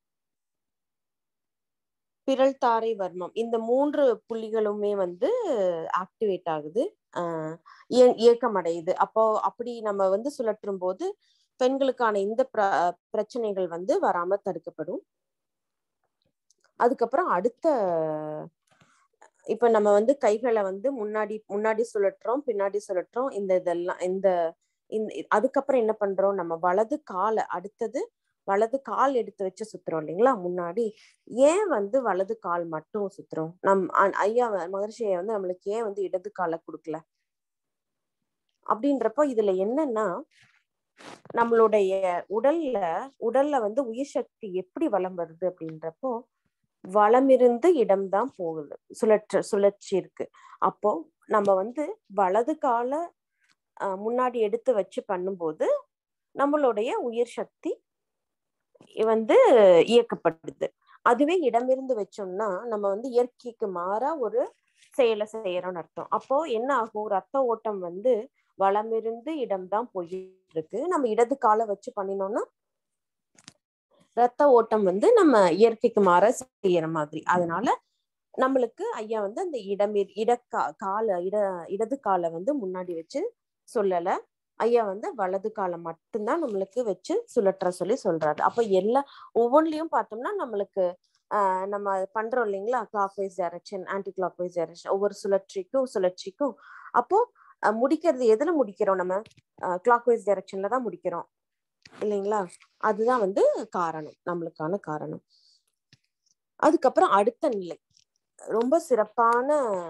பிறல் தாரை வர்மம் இந்த மூன்று புள்ளிகளுமே வந்து ஆக்டிவேட் ஆகுது ஆஹ் இய- இயக்கம் அடையுது அப்போ அப்படி நம்ம வந்து சுழற்றும் போது பெண்களுக்கான இந்த பிர- பிரச்சனைகள் வந்து வராம தடுக்கப்படும் அதுக்கப்புறம் அடுத்த இப்ப நம்ம வந்து கைகளை வந்து முன்னாடி முன்னாடி சுழற்றுறோம் பின்னாடி சுழற்றுறோம் இந்த இதெல்லாம் இந்த இந்த அதுக்கப்புறம் என்ன பண்றோம் நம்ம வலது காலை அடுத்தது வலது கால் எடுத்து வச்சு சுத்துறோம் இல்லைங்களா முன்னாடி ஏன் வந்து வலது கால் மட்டும் சுத்துறோம் நம் அ- ஐயா மகர்ஷியை வந்து நம்மளுக்கு ஏன் வந்து இடது காலை கொடுக்கல அப்படின்றப்போ இதுல என்னன்னா நம்மளுடைய உடல்ல உடல்ல வந்து உயிர் சக்தி எப்படி வளம் வருது அப்படின்றப்போ வளமிருந்து இடம்தான் போகுது சுழற்ற சுழற்சி இருக்கு அப்போ நம்ம வந்து வலது கால முன்னாடி எடுத்து வச்சு பண்ணும்போது நம்மளுடைய உயிர் சக்தி வந்து இயக்கப்படுது அதுவே இடமிருந்து வச்சோம்னா நம்ம வந்து இயற்கைக்கு மாறா ஒரு செயலை செய்யறோம்னு அர்த்தம் அப்போ என்ன ஆகும் ரத்த ஓட்டம் வந்து வளமிருந்து இடம்தான் போயிட்டு இருக்கு நம்ம இடது காலை வச்சு பண்ணினோம்னா ரத்த ஓட்டம் வந்து நம்ம இயற்கைக்கு மாற செய்யற மாதிரி அதனால நம்மளுக்கு ஐயா வந்து அந்த இடம் இடக்கா கால இட இடது காலை வந்து முன்னாடி வச்சு சொல்லல ஐயா வந்து வலது காலம் மட்டும்தான் நம்மளுக்கு வச்சு சுழற்ற சொல்லி சொல்றாரு அப்ப எல்லா ஒவ்வொன்றிலையும் பார்த்தோம்னா நம்மளுக்கு ஆஹ் நம்ம பண்றோம் இல்லைங்களா clock wise direction clock wise direction ஒவ்வொரு சுழற்சிக்கும் சுழற்சிக்கும் அப்போ முடிக்கிறது எதுல முடிக்கிறோம் நம்ம கிளாக் வைஸ் டைரக்ஷன்ல தான் முடிக்கிறோம் இல்லைங்களா அதுதான் வந்து காரணம் நம்மளுக்கான காரணம் அதுக்கப்புறம் அடுத்த நிலை ரொம்ப சிறப்பான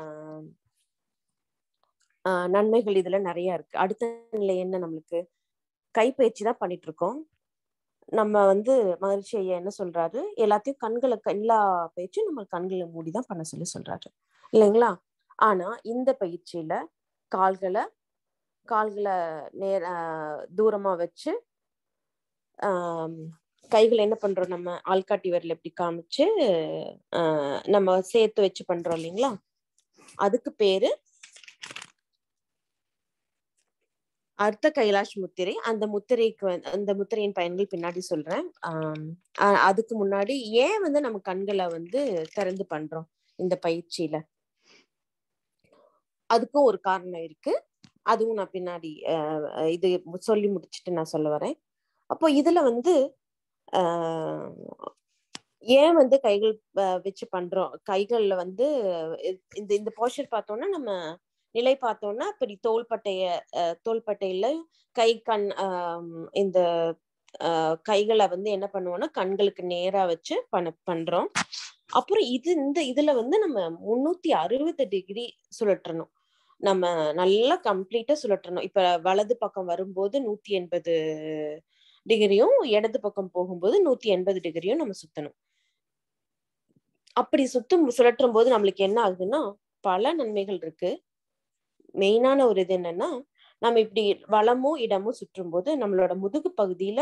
நன்மைகள் இதுல நிறைய இருக்கு அடுத்த நிலை என்ன நம்மளுக்கு கைப்பயிற்சி தான் பண்ணிட்டு இருக்கோம் நம்ம வந்து மகிழ்ச்சி ஐயா என்ன சொல்றாரு எல்லாத்தையும் கண்களை எல்லா பயிற்சியும் நம்ம கண்களை மூடிதான் பண்ண சொல்லி சொல்றாரு இல்லைங்களா ஆனா இந்த பயிற்சியில கால்களை கால்களை நேர தூரமா வச்சு ஆஹ் கைகளை என்ன பண்றோம் நம்ம ஆள்காட்டி விரல் எப்படி காமிச்சு ஆஹ் நம்ம சேர்த்து வச்சு பண்றோம் இல்லைங்களா அதுக்கு பேரு அர்த்த கைலாஷ் முத்திரை அந்த முத்திரைக்கு அந்த முத்திரையின் பயன்கள் பின்னாடி சொல்றேன் ஆஹ் அதுக்கு முன்னாடி ஏன் வந்து நம்ம கண்களை வந்து திறந்து பண்றோம் இந்த பயிற்சியில அதுக்கும் ஒரு காரணம் இருக்கு அதுவும் நான் பின்னாடி இது சொல்லி முடிச்சுட்டு நான் சொல்ல வரேன் அப்போ இதுல வந்து ஆஹ் ஏன் வந்து கைகள் வச்சு பண்றோம் கைகள்ல வந்து இந்த இந்த போஸ்டர் பார்த்தோம்னா நம்ம நிலை பார்த்தோம்னா இப்படி தோள்பட்டைய தோள்பட்டையில கை கண் இந்த கைகளை வந்து என்ன பண்ணுவோம்னா கண்களுக்கு நேரா வச்சு பண்ண பண்றோம் அப்புறம் இது இந்த இதுல வந்து நம்ம முன்னூத்தி அறுபது டிகிரி சுழற்றணும் நம்ம நல்லா கம்ப்ளீட்டா சுழற்றணும் இப்ப வலது பக்கம் வரும்போது நூத்தி எண்பது டிகிரியும் இடது பக்கம் போகும்போது நூத்தி எண்பது டிகிரியும் நம்ம சுத்தணும் அப்படி சுத்தும் சுழற்றும் போது நம்மளுக்கு என்ன ஆகுதுன்னா பல நன்மைகள் இருக்கு மெயினான ஒரு இது என்னன்னா நம்ம இப்படி வளமும் இடமும் சுற்றும் போது நம்மளோட முதுகு பகுதியில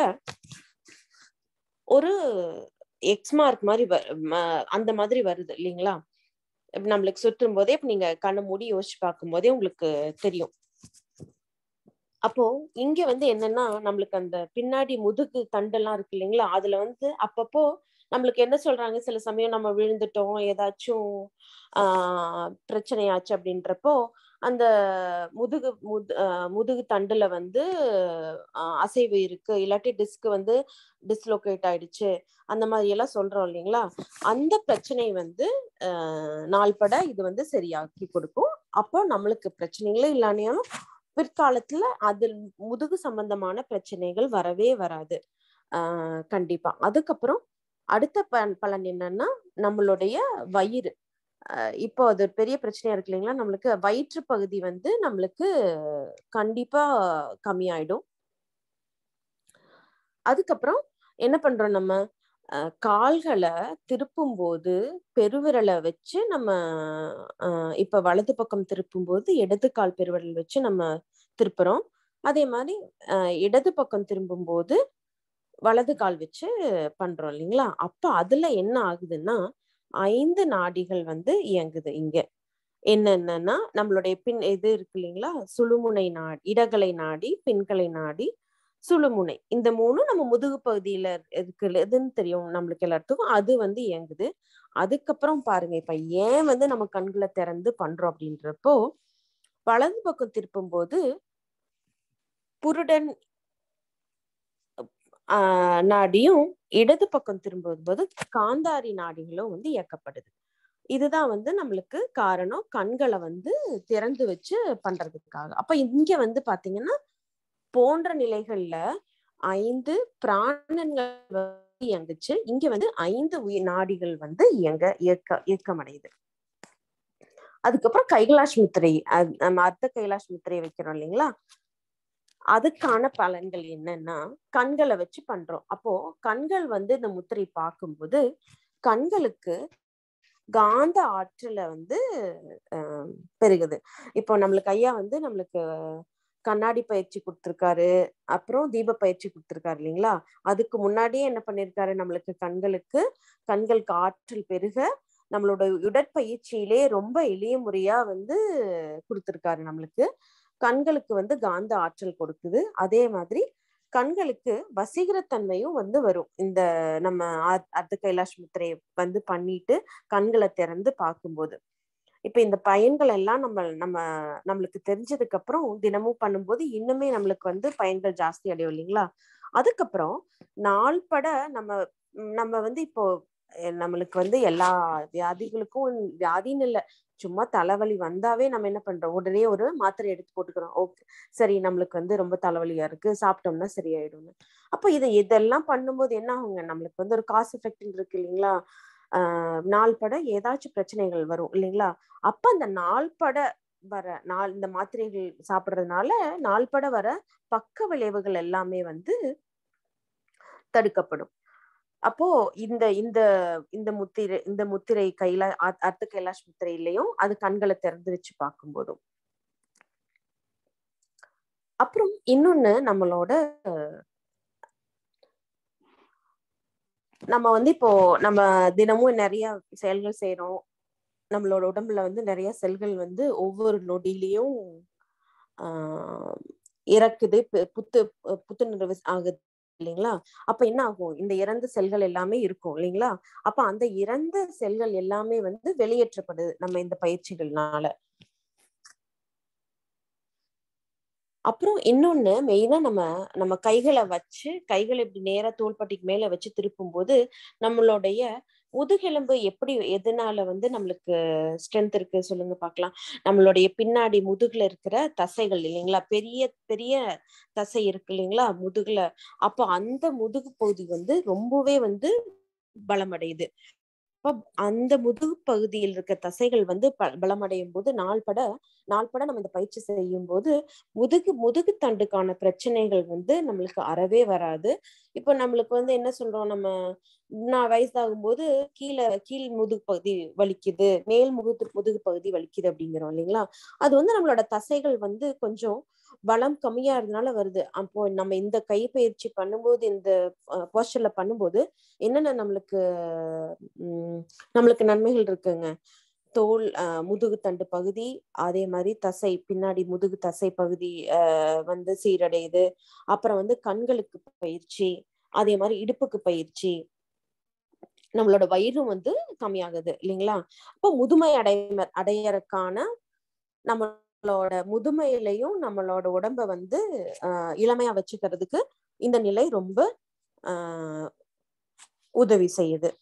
ஒரு எக்ஸ் மார்க் மாதிரி அந்த மாதிரி வருது இல்லைங்களா நம்மளுக்கு சுற்றும் போதே இப்ப நீங்க கண்ணை மூடி யோசிச்சு பார்க்கும் போதே உங்களுக்கு தெரியும் அப்போ இங்க வந்து என்னன்னா நம்மளுக்கு அந்த பின்னாடி முதுகு தண்டெல்லாம் இருக்கு இல்லைங்களா அதுல வந்து அப்பப்போ நம்மளுக்கு என்ன சொல்றாங்க சில சமயம் நம்ம விழுந்துட்டோம் ஏதாச்சும் ஆஹ் பிரச்சனையாச்சு அப்படின்றப்போ அந்த முதுகு முது முதுகு தண்டுல வந்து அசைவு இருக்கு இல்லாட்டி டிஸ்க் வந்து டிஸ்லோகேட் ஆயிடுச்சு அந்த மாதிரி எல்லாம் சொல்றோம் இல்லைங்களா அந்த பிரச்சனை வந்து நாள்பட இது வந்து சரியாக்கி கொடுக்கும் அப்போ நம்மளுக்கு பிரச்சனைகளே இல்லாமையாலும் பிற்காலத்துல அதில் முதுகு சம்பந்தமான பிரச்சனைகள் வரவே வராது ஆஹ் கண்டிப்பா அதுக்கப்புறம் அடுத்த பலன் பலன் என்னன்னா நம்மளுடைய வயிறு இப்போ அது பெரிய பிரச்சனையா இருக்கு இல்லைங்களா நம்மளுக்கு வயிற்று பகுதி வந்து நம்மளுக்கு கண்டிப்பா கம்மியாயிடும் அதுக்கப்புறம் என்ன பண்றோம் நம்ம கால்களை திருப்பும் போது பெருவிரலை வச்சு நம்ம இப்ப வலது பக்கம் திருப்பும் போது இடது கால் பெருவிரல் வச்சு நம்ம திருப்புறோம் அதே மாதிரி இடது பக்கம் திரும்பும் போது வலது கால் வச்சு பண்றோம் இல்லைங்களா அப்ப அதுல என்ன ஆகுதுன்னா ஐந்து நாடிகள் வந்து இயங்குது இங்க என்னென்னன்னா நம்மளுடைய பின் இது இருக்கு இல்லைங்களா சுழுமுனை நாடி இடகலை நாடி பின்கலை நாடி சுழுமுனை இந்த மூணும் நம்ம முதுகு பகுதியில இருக்கு எதுன்னு தெரியும் நம்மளுக்கு எல்லாத்துக்கும் அது வந்து இயங்குது அதுக்கப்புறம் பாருங்க இப்ப ஏன் வந்து நம்ம கண்களை திறந்து பண்றோம் அப்படின்றப்போ வலது பக்கம் திருப்பும் போது புருடன் ஆஹ் நாடியும் இடது பக்கம் திரும்பும் போது காந்தாரி நாடிகளும் வந்து இயக்கப்படுது இதுதான் வந்து நம்மளுக்கு காரணம் கண்களை வந்து திறந்து வச்சு பண்றதுக்காக அப்ப இங்க வந்து பாத்தீங்கன்னா போன்ற நிலைகள்ல ஐந்து பிராணங்கள் இயங்குச்சு இங்க வந்து ஐந்து உயிர் நாடிகள் வந்து இயங்க இயக்க இயக்கமடையுது அதுக்கப்புறம் கைலாஷ் முத்திரை நம்ம அர்த்த கைலாஷ் முத்திரையை வைக்கிறோம் இல்லைங்களா அதுக்கான பலன்கள் என்னன்னா கண்களை வச்சு பண்றோம் அப்போ கண்கள் வந்து இந்த முத்திரை பார்க்கும்போது கண்களுக்கு காந்த ஆற்றலை வந்து ஆஹ் பெருகுது இப்போ நம்மளுக்கு ஐயா வந்து நம்மளுக்கு கண்ணாடி பயிற்சி கொடுத்துருக்காரு அப்புறம் தீப பயிற்சி கொடுத்துருக்காரு இல்லைங்களா அதுக்கு முன்னாடியே என்ன பண்ணிருக்காரு நம்மளுக்கு கண்களுக்கு கண்களுக்கு ஆற்றல் பெருக நம்மளோட உடற்பயிற்சியிலே ரொம்ப எளிய முறையா வந்து கொடுத்துருக்காரு நம்மளுக்கு கண்களுக்கு வந்து காந்த ஆற்றல் கொடுக்குது அதே மாதிரி கண்களுக்கு வசீகரத்தன்மையும் வந்து வரும் இந்த நம்ம அர்த்த கைலாஷ் முத்திரையை வந்து பண்ணிட்டு கண்களை திறந்து பார்க்கும்போது இப்ப இந்த பயன்கள் எல்லாம் நம்ம நம்ம நம்மளுக்கு தெரிஞ்சதுக்கு அப்புறம் தினமும் பண்ணும்போது இன்னுமே நம்மளுக்கு வந்து பயன்கள் ஜாஸ்தி அடையும் இல்லைங்களா அதுக்கப்புறம் நாள்பட நம்ம நம்ம வந்து இப்போ நம்மளுக்கு வந்து எல்லா வியாதிகளுக்கும் வியாதின்னு இல்லை சும்மா தலைவலி வந்தாவே நம்ம என்ன பண்றோம் உடனே ஒரு மாத்திரை எடுத்து போட்டுக்கிறோம் ஓகே சரி நம்மளுக்கு வந்து ரொம்ப தலைவலியா இருக்கு சாப்பிட்டோம்னா சரியாயிடும் அப்போ இது இதெல்லாம் பண்ணும்போது என்ன ஆகுங்க நம்மளுக்கு வந்து ஒரு காசு எஃபெக்ட் இருக்கு இல்லைங்களா ஆஹ் நாள்பட ஏதாச்சும் பிரச்சனைகள் வரும் இல்லைங்களா அப்ப அந்த நாள்பட வர நாள் இந்த மாத்திரைகள் சாப்பிடுறதுனால நாள்பட வர பக்க விளைவுகள் எல்லாமே வந்து தடுக்கப்படும் அப்போ இந்த இந்த இந்த முத்திரை இந்த முத்திரை கைலா அர்த்த கைலாஷ் முத்திரையிலையும் அது கண்களை திறந்து வச்சு பார்க்கும் போதும் அப்புறம் இன்னொன்னு நம்மளோட நம்ம வந்து இப்போ நம்ம தினமும் நிறைய செயல்கள் செய்யறோம் நம்மளோட உடம்புல வந்து நிறைய செல்கள் வந்து ஒவ்வொரு நொடியிலையும் ஆஹ் இறக்குது புத்து புத்துணர்வு ஆகுது இல்லைங்களா அப்ப என்ன ஆகும் இந்த இறந்த செல்கள் எல்லாமே இருக்கும் இல்லைங்களா அப்ப அந்த இறந்த செல்கள் எல்லாமே வந்து வெளியேற்றப்படுது நம்ம இந்த பயிற்சிகள்னால அப்புறம் இன்னொன்னு மெயினா நம்ம நம்ம கைகளை வச்சு கைகளை இப்படி நேரா தோள்பட்டிக்கு மேல வச்சு திருப்பும் போது நம்மளுடைய முதுகெலும்பு எப்படி எதனால வந்து நம்மளுக்கு ஸ்ட்ரென்த் இருக்கு சொல்லுங்க பார்க்கலாம் நம்மளுடைய பின்னாடி முதுகுல இருக்கிற தசைகள் இல்லைங்களா பெரிய பெரிய தசை இருக்கு இல்லைங்களா முதுகுல அப்போ அந்த முதுகு பகுதி வந்து ரொம்பவே வந்து பலமடையுது அப்ப அந்த முதுகு பகுதியில் இருக்க தசைகள் வந்து பலமடையும் போது நாள்பட நாள்பட நம்ம இந்த பயிற்சி செய்யும் போது முதுகு முதுகு தண்டுக்கான பிரச்சனைகள் வந்து நம்மளுக்கு அறவே வராது இப்போ நம்மளுக்கு வந்து என்ன சொல்றோம் நம்ம நான் வயசாகும் போது கீழே கீழ் முதுகு பகுதி வலிக்குது மேல் முதுகு முதுகு பகுதி வலிக்குது அப்படிங்கிறோம் இல்லைங்களா அது வந்து நம்மளோட தசைகள் வந்து கொஞ்சம் பலம் கம்மியா இருந்தனால வருது அப்போ நம்ம இந்த கைப்பயிற்சி பண்ணும்போது இந்த போஸ்டர்ல பண்ணும்போது என்னென்ன நம்மளுக்கு உம் நம்மளுக்கு நன்மைகள் இருக்குங்க தோல் அஹ் முதுகு தண்டு பகுதி அதே மாதிரி தசை பின்னாடி முதுகு தசை பகுதி அஹ் வந்து சீரடையுது அப்புறம் வந்து கண்களுக்கு பயிற்சி அதே மாதிரி இடுப்புக்கு பயிற்சி நம்மளோட வயிறும் வந்து கம்மியாகுது இல்லைங்களா அப்போ முதுமை அடைய அடையறக்கான நம்மளோட முதுமையிலையும் நம்மளோட உடம்ப வந்து ஆஹ் இளமையா வச்சுக்கிறதுக்கு இந்த நிலை ரொம்ப ஆஹ் உதவி செய்யுது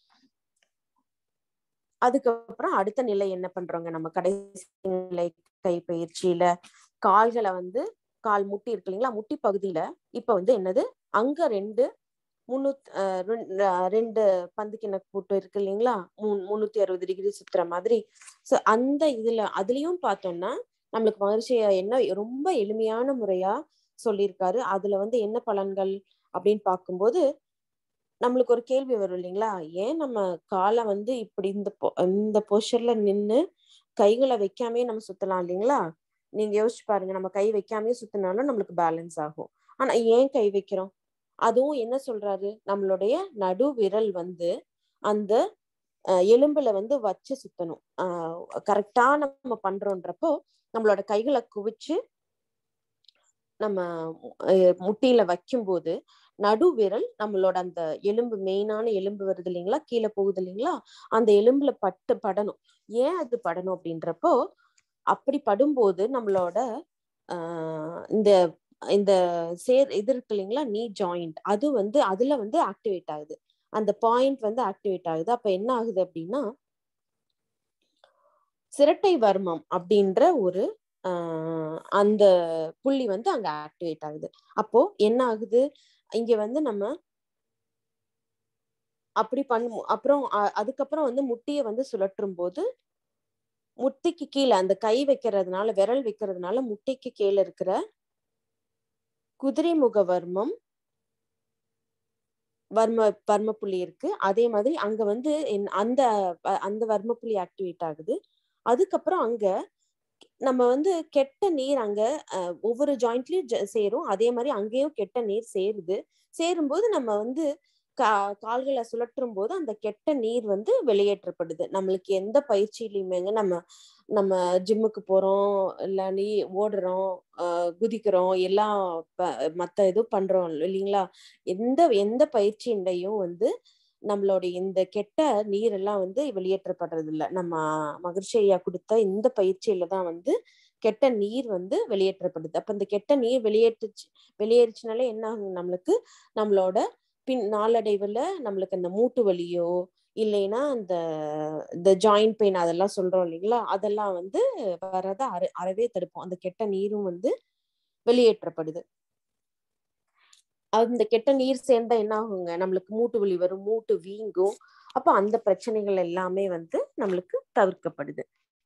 அதுக்கப்புறம் அடுத்த நிலை என்ன பண்றோங்க நம்ம கடைசி நிலை கை பயிற்சியில கால்களை வந்து கால் முட்டி இருக்கு இல்லைங்களா முட்டி பகுதியில இப்ப வந்து என்னது அங்க ரெண்டு முன்னூத்தி ரெண்டு பந்து கிணக்கு போட்டு இருக்கு இல்லைங்களா முன்னூத்தி அறுபது டிகிரி சுத்துற மாதிரி சோ அந்த இதுல அதுலயும் பார்த்தோம்னா நம்மளுக்கு மகிழ்ச்சி என்ன ரொம்ப எளிமையான முறையா சொல்லியிருக்காரு அதுல வந்து என்ன பலன்கள் அப்படின்னு பார்க்கும்போது நம்மளுக்கு ஒரு கேள்வி வரும் இல்லைங்களா ஏன் நம்ம காலை வந்து இப்படி இந்த இந்த பொஷர்ல நின்று கைகளை வைக்காமே நம்ம சுத்தலாம் இல்லைங்களா நீங்க யோசிச்சு பாருங்க நம்ம கை வைக்காமே சுத்தினாலும் நம்மளுக்கு பேலன்ஸ் ஆகும் ஆனா ஏன் கை வைக்கிறோம் அதுவும் என்ன சொல்றாரு நம்மளுடைய நடு விரல் வந்து அந்த எலும்புல வந்து வச்சு சுத்தணும் ஆஹ் கரெக்டா நம்ம பண்றோன்றப்போ நம்மளோட கைகளை குவிச்சு நம்ம முட்டியில வைக்கும்போது நடு விரல் நம்மளோட அந்த எலும்பு மெயினான எலும்பு வருது இல்லைங்களா கீழே போகுது இல்லைங்களா அந்த எலும்புல பட்டு படணும் ஏன் அது படணும் அப்படின்றப்போ அப்படி படும்போது நம்மளோட ஆஹ் இந்த இந்த சேர் இது இருக்கு இல்லைங்களா நீ ஜாயிண்ட் அது வந்து அதுல வந்து ஆக்டிவேட் ஆகுது அந்த பாயிண்ட் வந்து ஆக்டிவேட் ஆகுது அப்ப என்ன ஆகுது அப்படின்னா சிரட்டை வர்மம் அப்படின்ற ஒரு ஆஹ் அந்த புள்ளி வந்து அங்க ஆக்டிவேட் ஆகுது அப்போ என்ன ஆகுது இங்க வந்து நம்ம அப்படி பண்ணும் அப்புறம் அதுக்கப்புறம் வந்து முட்டியை வந்து சுழற்றும் போது முட்டிக்கு கீழே அந்த கை வைக்கிறதுனால விரல் வைக்கிறதுனால முட்டிக்கு கீழே இருக்கிற குதிரைமுக வர்மம் வர்ம வர்மப்புள்ளி இருக்கு அதே மாதிரி அங்க வந்து என்- அந்த அ- அந்த வர்மப்புள்ளி ஆக்டிவேட் ஆகுது அதுக்கப்புறம் அங்க நம்ம வந்து கெட்ட நீர் அங்க அஹ், ஒவ்வொரு ஜாயிண்ட்லயும் சேரும் அதே மாதிரி அங்கேயும் கெட்ட நீர் சேருது சேரும்போது நம்ம வந்து கா கால்களை சுழற்றும் போது அந்த கெட்ட நீர் வந்து வெளியேற்றப்படுது நம்மளுக்கு எந்த பயிற்சியிலையுமேங்க நம்ம நம்ம ஜிம்முக்கு போறோம் இல்ல நீ ஓடுறோம் ஆஹ் குதிக்கிறோம் எல்லாம் ப- மத்த இது பண்றோம் இல்லைங்களா எந்த எந்த பயிற்சியிலையும் வந்து நம்மளுடைய இந்த கெட்ட நீர் எல்லாம் வந்து வெளியேற்றப்படுறது இல்ல நம்ம மகிழ்ச்சி ஐயா கொடுத்த இந்த பயிற்சியில தான் வந்து கெட்ட நீர் வந்து வெளியேற்றப்படுது அப்ப இந்த கெட்ட நீர் வெளியேற்றுச்சு வெளியேறுச்சுனாலே என்ன ஆகும் நம்மளுக்கு நம்மளோட பின் நாளடைவுல நம்மளுக்கு அந்த மூட்டு வலியோ இல்லைன்னா அந்த இந்த ஜாயிண்ட் பெயின் அதெல்லாம் சொல்றோம் இல்லைங்களா அதெல்லாம் வந்து வரத அற அறவே தடுப்போம் அந்த கெட்ட நீரும் வந்து வெளியேற்றப்படுது அந்த கெட்ட நீர் சேர்ந்தா என்ன ஆகுங்க நம்மளுக்கு மூட்டு வலி வரும் மூட்டு வீங்கும் அப்ப அந்த பிரச்சனைகள் எல்லாமே வந்து நம்மளுக்கு தவிர்க்கப்படுது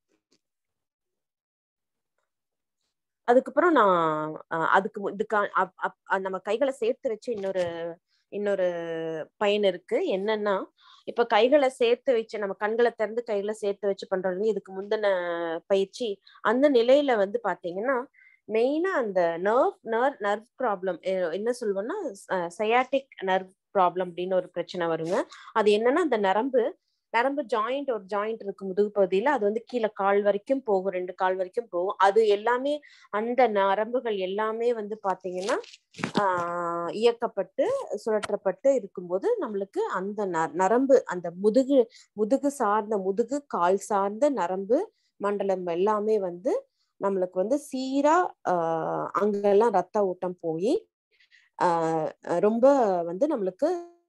அதுக்கப்புறம் நான் அஹ், அதுக்கு மு- இதுக்கா அப்- அப்- அஹ் நம்ம கைகளை சேர்த்து வச்சு இன்னொரு இன்னொரு பயன் இருக்கு என்னன்னா இப்ப கைகளை சேர்த்து வச்சு நம்ம கண்களை திறந்து கைகளை சேர்த்து வச்சு பண்றது இதுக்கு முந்தின பயிற்சி அந்த நிலையில வந்து பாத்தீங்கன்னா மெயினா அந்த நர்வ் நர்வ் நர்வ் ப்ராப்ளம் என்ன சொல்லுவோம்னா சயாட்டிக் நர்வ் ப்ராப்ளம் அப்படின்னு ஒரு பிரச்சனை வருங்க அது என்னன்னா அந்த நரம்பு நரம்பு ஜாயிண்ட் ஒரு ஜாயிண்ட் இருக்கு முதுகு பகுதியில அது வந்து கீழே கால் வரைக்கும் போகும் ரெண்டு கால் வரைக்கும் போகும் அது எல்லாமே அந்த நரம்புகள் எல்லாமே வந்து பாத்தீங்கன்னா ஆஹ் இயக்கப்பட்டு சுழற்றப்பட்டு இருக்கும்போது நம்மளுக்கு அந்த ந- நரம்பு அந்த முதுகு முதுகு சார்ந்த முதுகு கால் சார்ந்த நரம்பு மண்டலம் எல்லாமே வந்து நம்மளுக்கு வந்து சீரா ஆஹ் அங்கெல்லாம் ரத்த ஓட்டம் போய் ஆஹ் ரொம்ப வந்து நம்மளுக்கு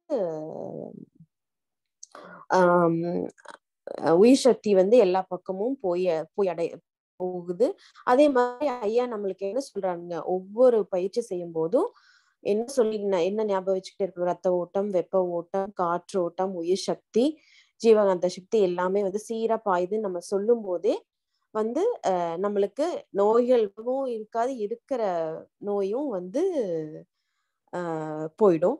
ஆஹ் உயிர் சக்தி வந்து எல்லா பக்கமும் போய் போய் அடை போகுது அதே மாதிரி ஐயா நம்மளுக்கு என்ன சொல்றாங்க ஒவ்வொரு பயிற்சி செய்யும் போதும் என்ன சொல்லி ந- என்ன ஞாபகம் வச்சுக்கிட்டே இருக்கணும் ரத்த ஓட்டம் வெப்ப ஓட்டம் காற்று ஓட்டம் உயிர் சக்தி ஜீவகாந்த சக்தி எல்லாமே வந்து சீரா பாயுதுன்னு நம்ம சொல்லும் போதே வந்து அஹ், நம்மளுக்கு நோய்களும் இருக்காது இருக்கிற நோயும் வந்து ஆஹ் போயிடும்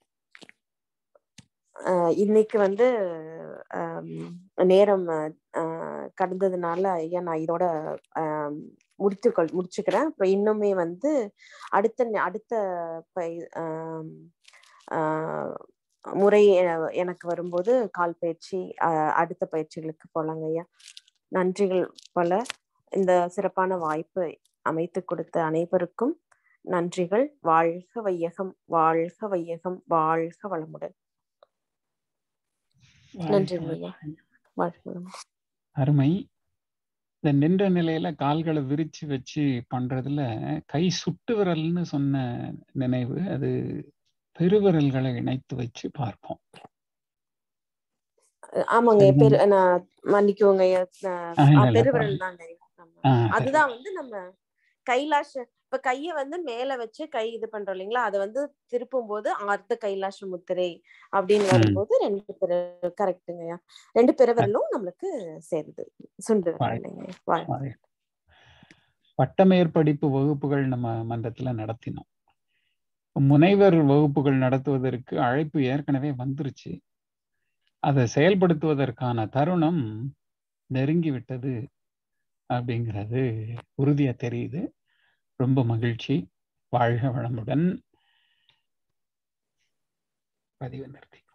ஆஹ் இன்னைக்கு வந்து ஆம், நேரம் ஆஹ் கடந்ததுனால ஐயா நான் இதோட ஆம், முடித்துக்கொள் முடிச்சுக்கிறேன் அப்புறம் இன்னுமே வந்து அடுத்த ந- அடுத்த பை ஆம், ஆஹ் முறை எ- எனக்கு வரும்போது கால் பயிற்சி ஆஹ் அடுத்த பயிற்சிகளுக்கு போலாங்க ஐயா நன்றிகள் பல இந்த சிறப்பான வாய்ப்பை அமைத்து கொடுத்த அனைவருக்கும் நன்றிகள் வாழ்க வையகம் வாழ்க வையகம் வாழ்க வளமுடன் நன்றி ஐயா வாழ்க வளமுடன் அருமை இந்த நின்ற நிலையில கால்களை விரிச்சு வச்சு பண்றதுல கை சுட்டு விரல்னு சொன்ன நினைவு அது பெருவிரல்களை இணைத்து வச்சு பார்ப்போம் ஆமாங்க சரிங்க. பெரு நான் மன்னிக்குவோங்க ஐயா. நான் ஆ, இல்ல, ஆ, இல்ல, பெருவிரல் தாங்க ஐயா. ஆமா. ஆ, அதுதான் வந்து நம்ம கைலாஷ இப்ப கைய வந்து மேல வச்சு கை இது பண்றோம் இல்லைங்களா அதை வந்து திருப்பும் போது அர்த்த கைலாஷ முத்திரை அப்படின்னு ம். வரும்போது ரெண்டு பிற கரெக்டுங்கய்யா ரெண்டு பிறவரலும் நம்மளுக்கு சேருது சுண்டு வாழ்க. இல்லைங்க வாழ் அது. பட்டமேற்படிப்பு வகுப்புகள் நம்ம மன்றத்துல நடத்தினோம் முனைவர் வகுப்புகள் நடத்துவதற்கு அழைப்பு ஏற்கனவே வந்துருச்சு அதை செயல்படுத்துவதற்கான தருணம் நெருங்கி விட்டது அப்படிங்கிறது உறுதியா தெரியுது ரொம்ப மகிழ்ச்சி வாழ்க வளமுடன் பதிவு நிறுத்தி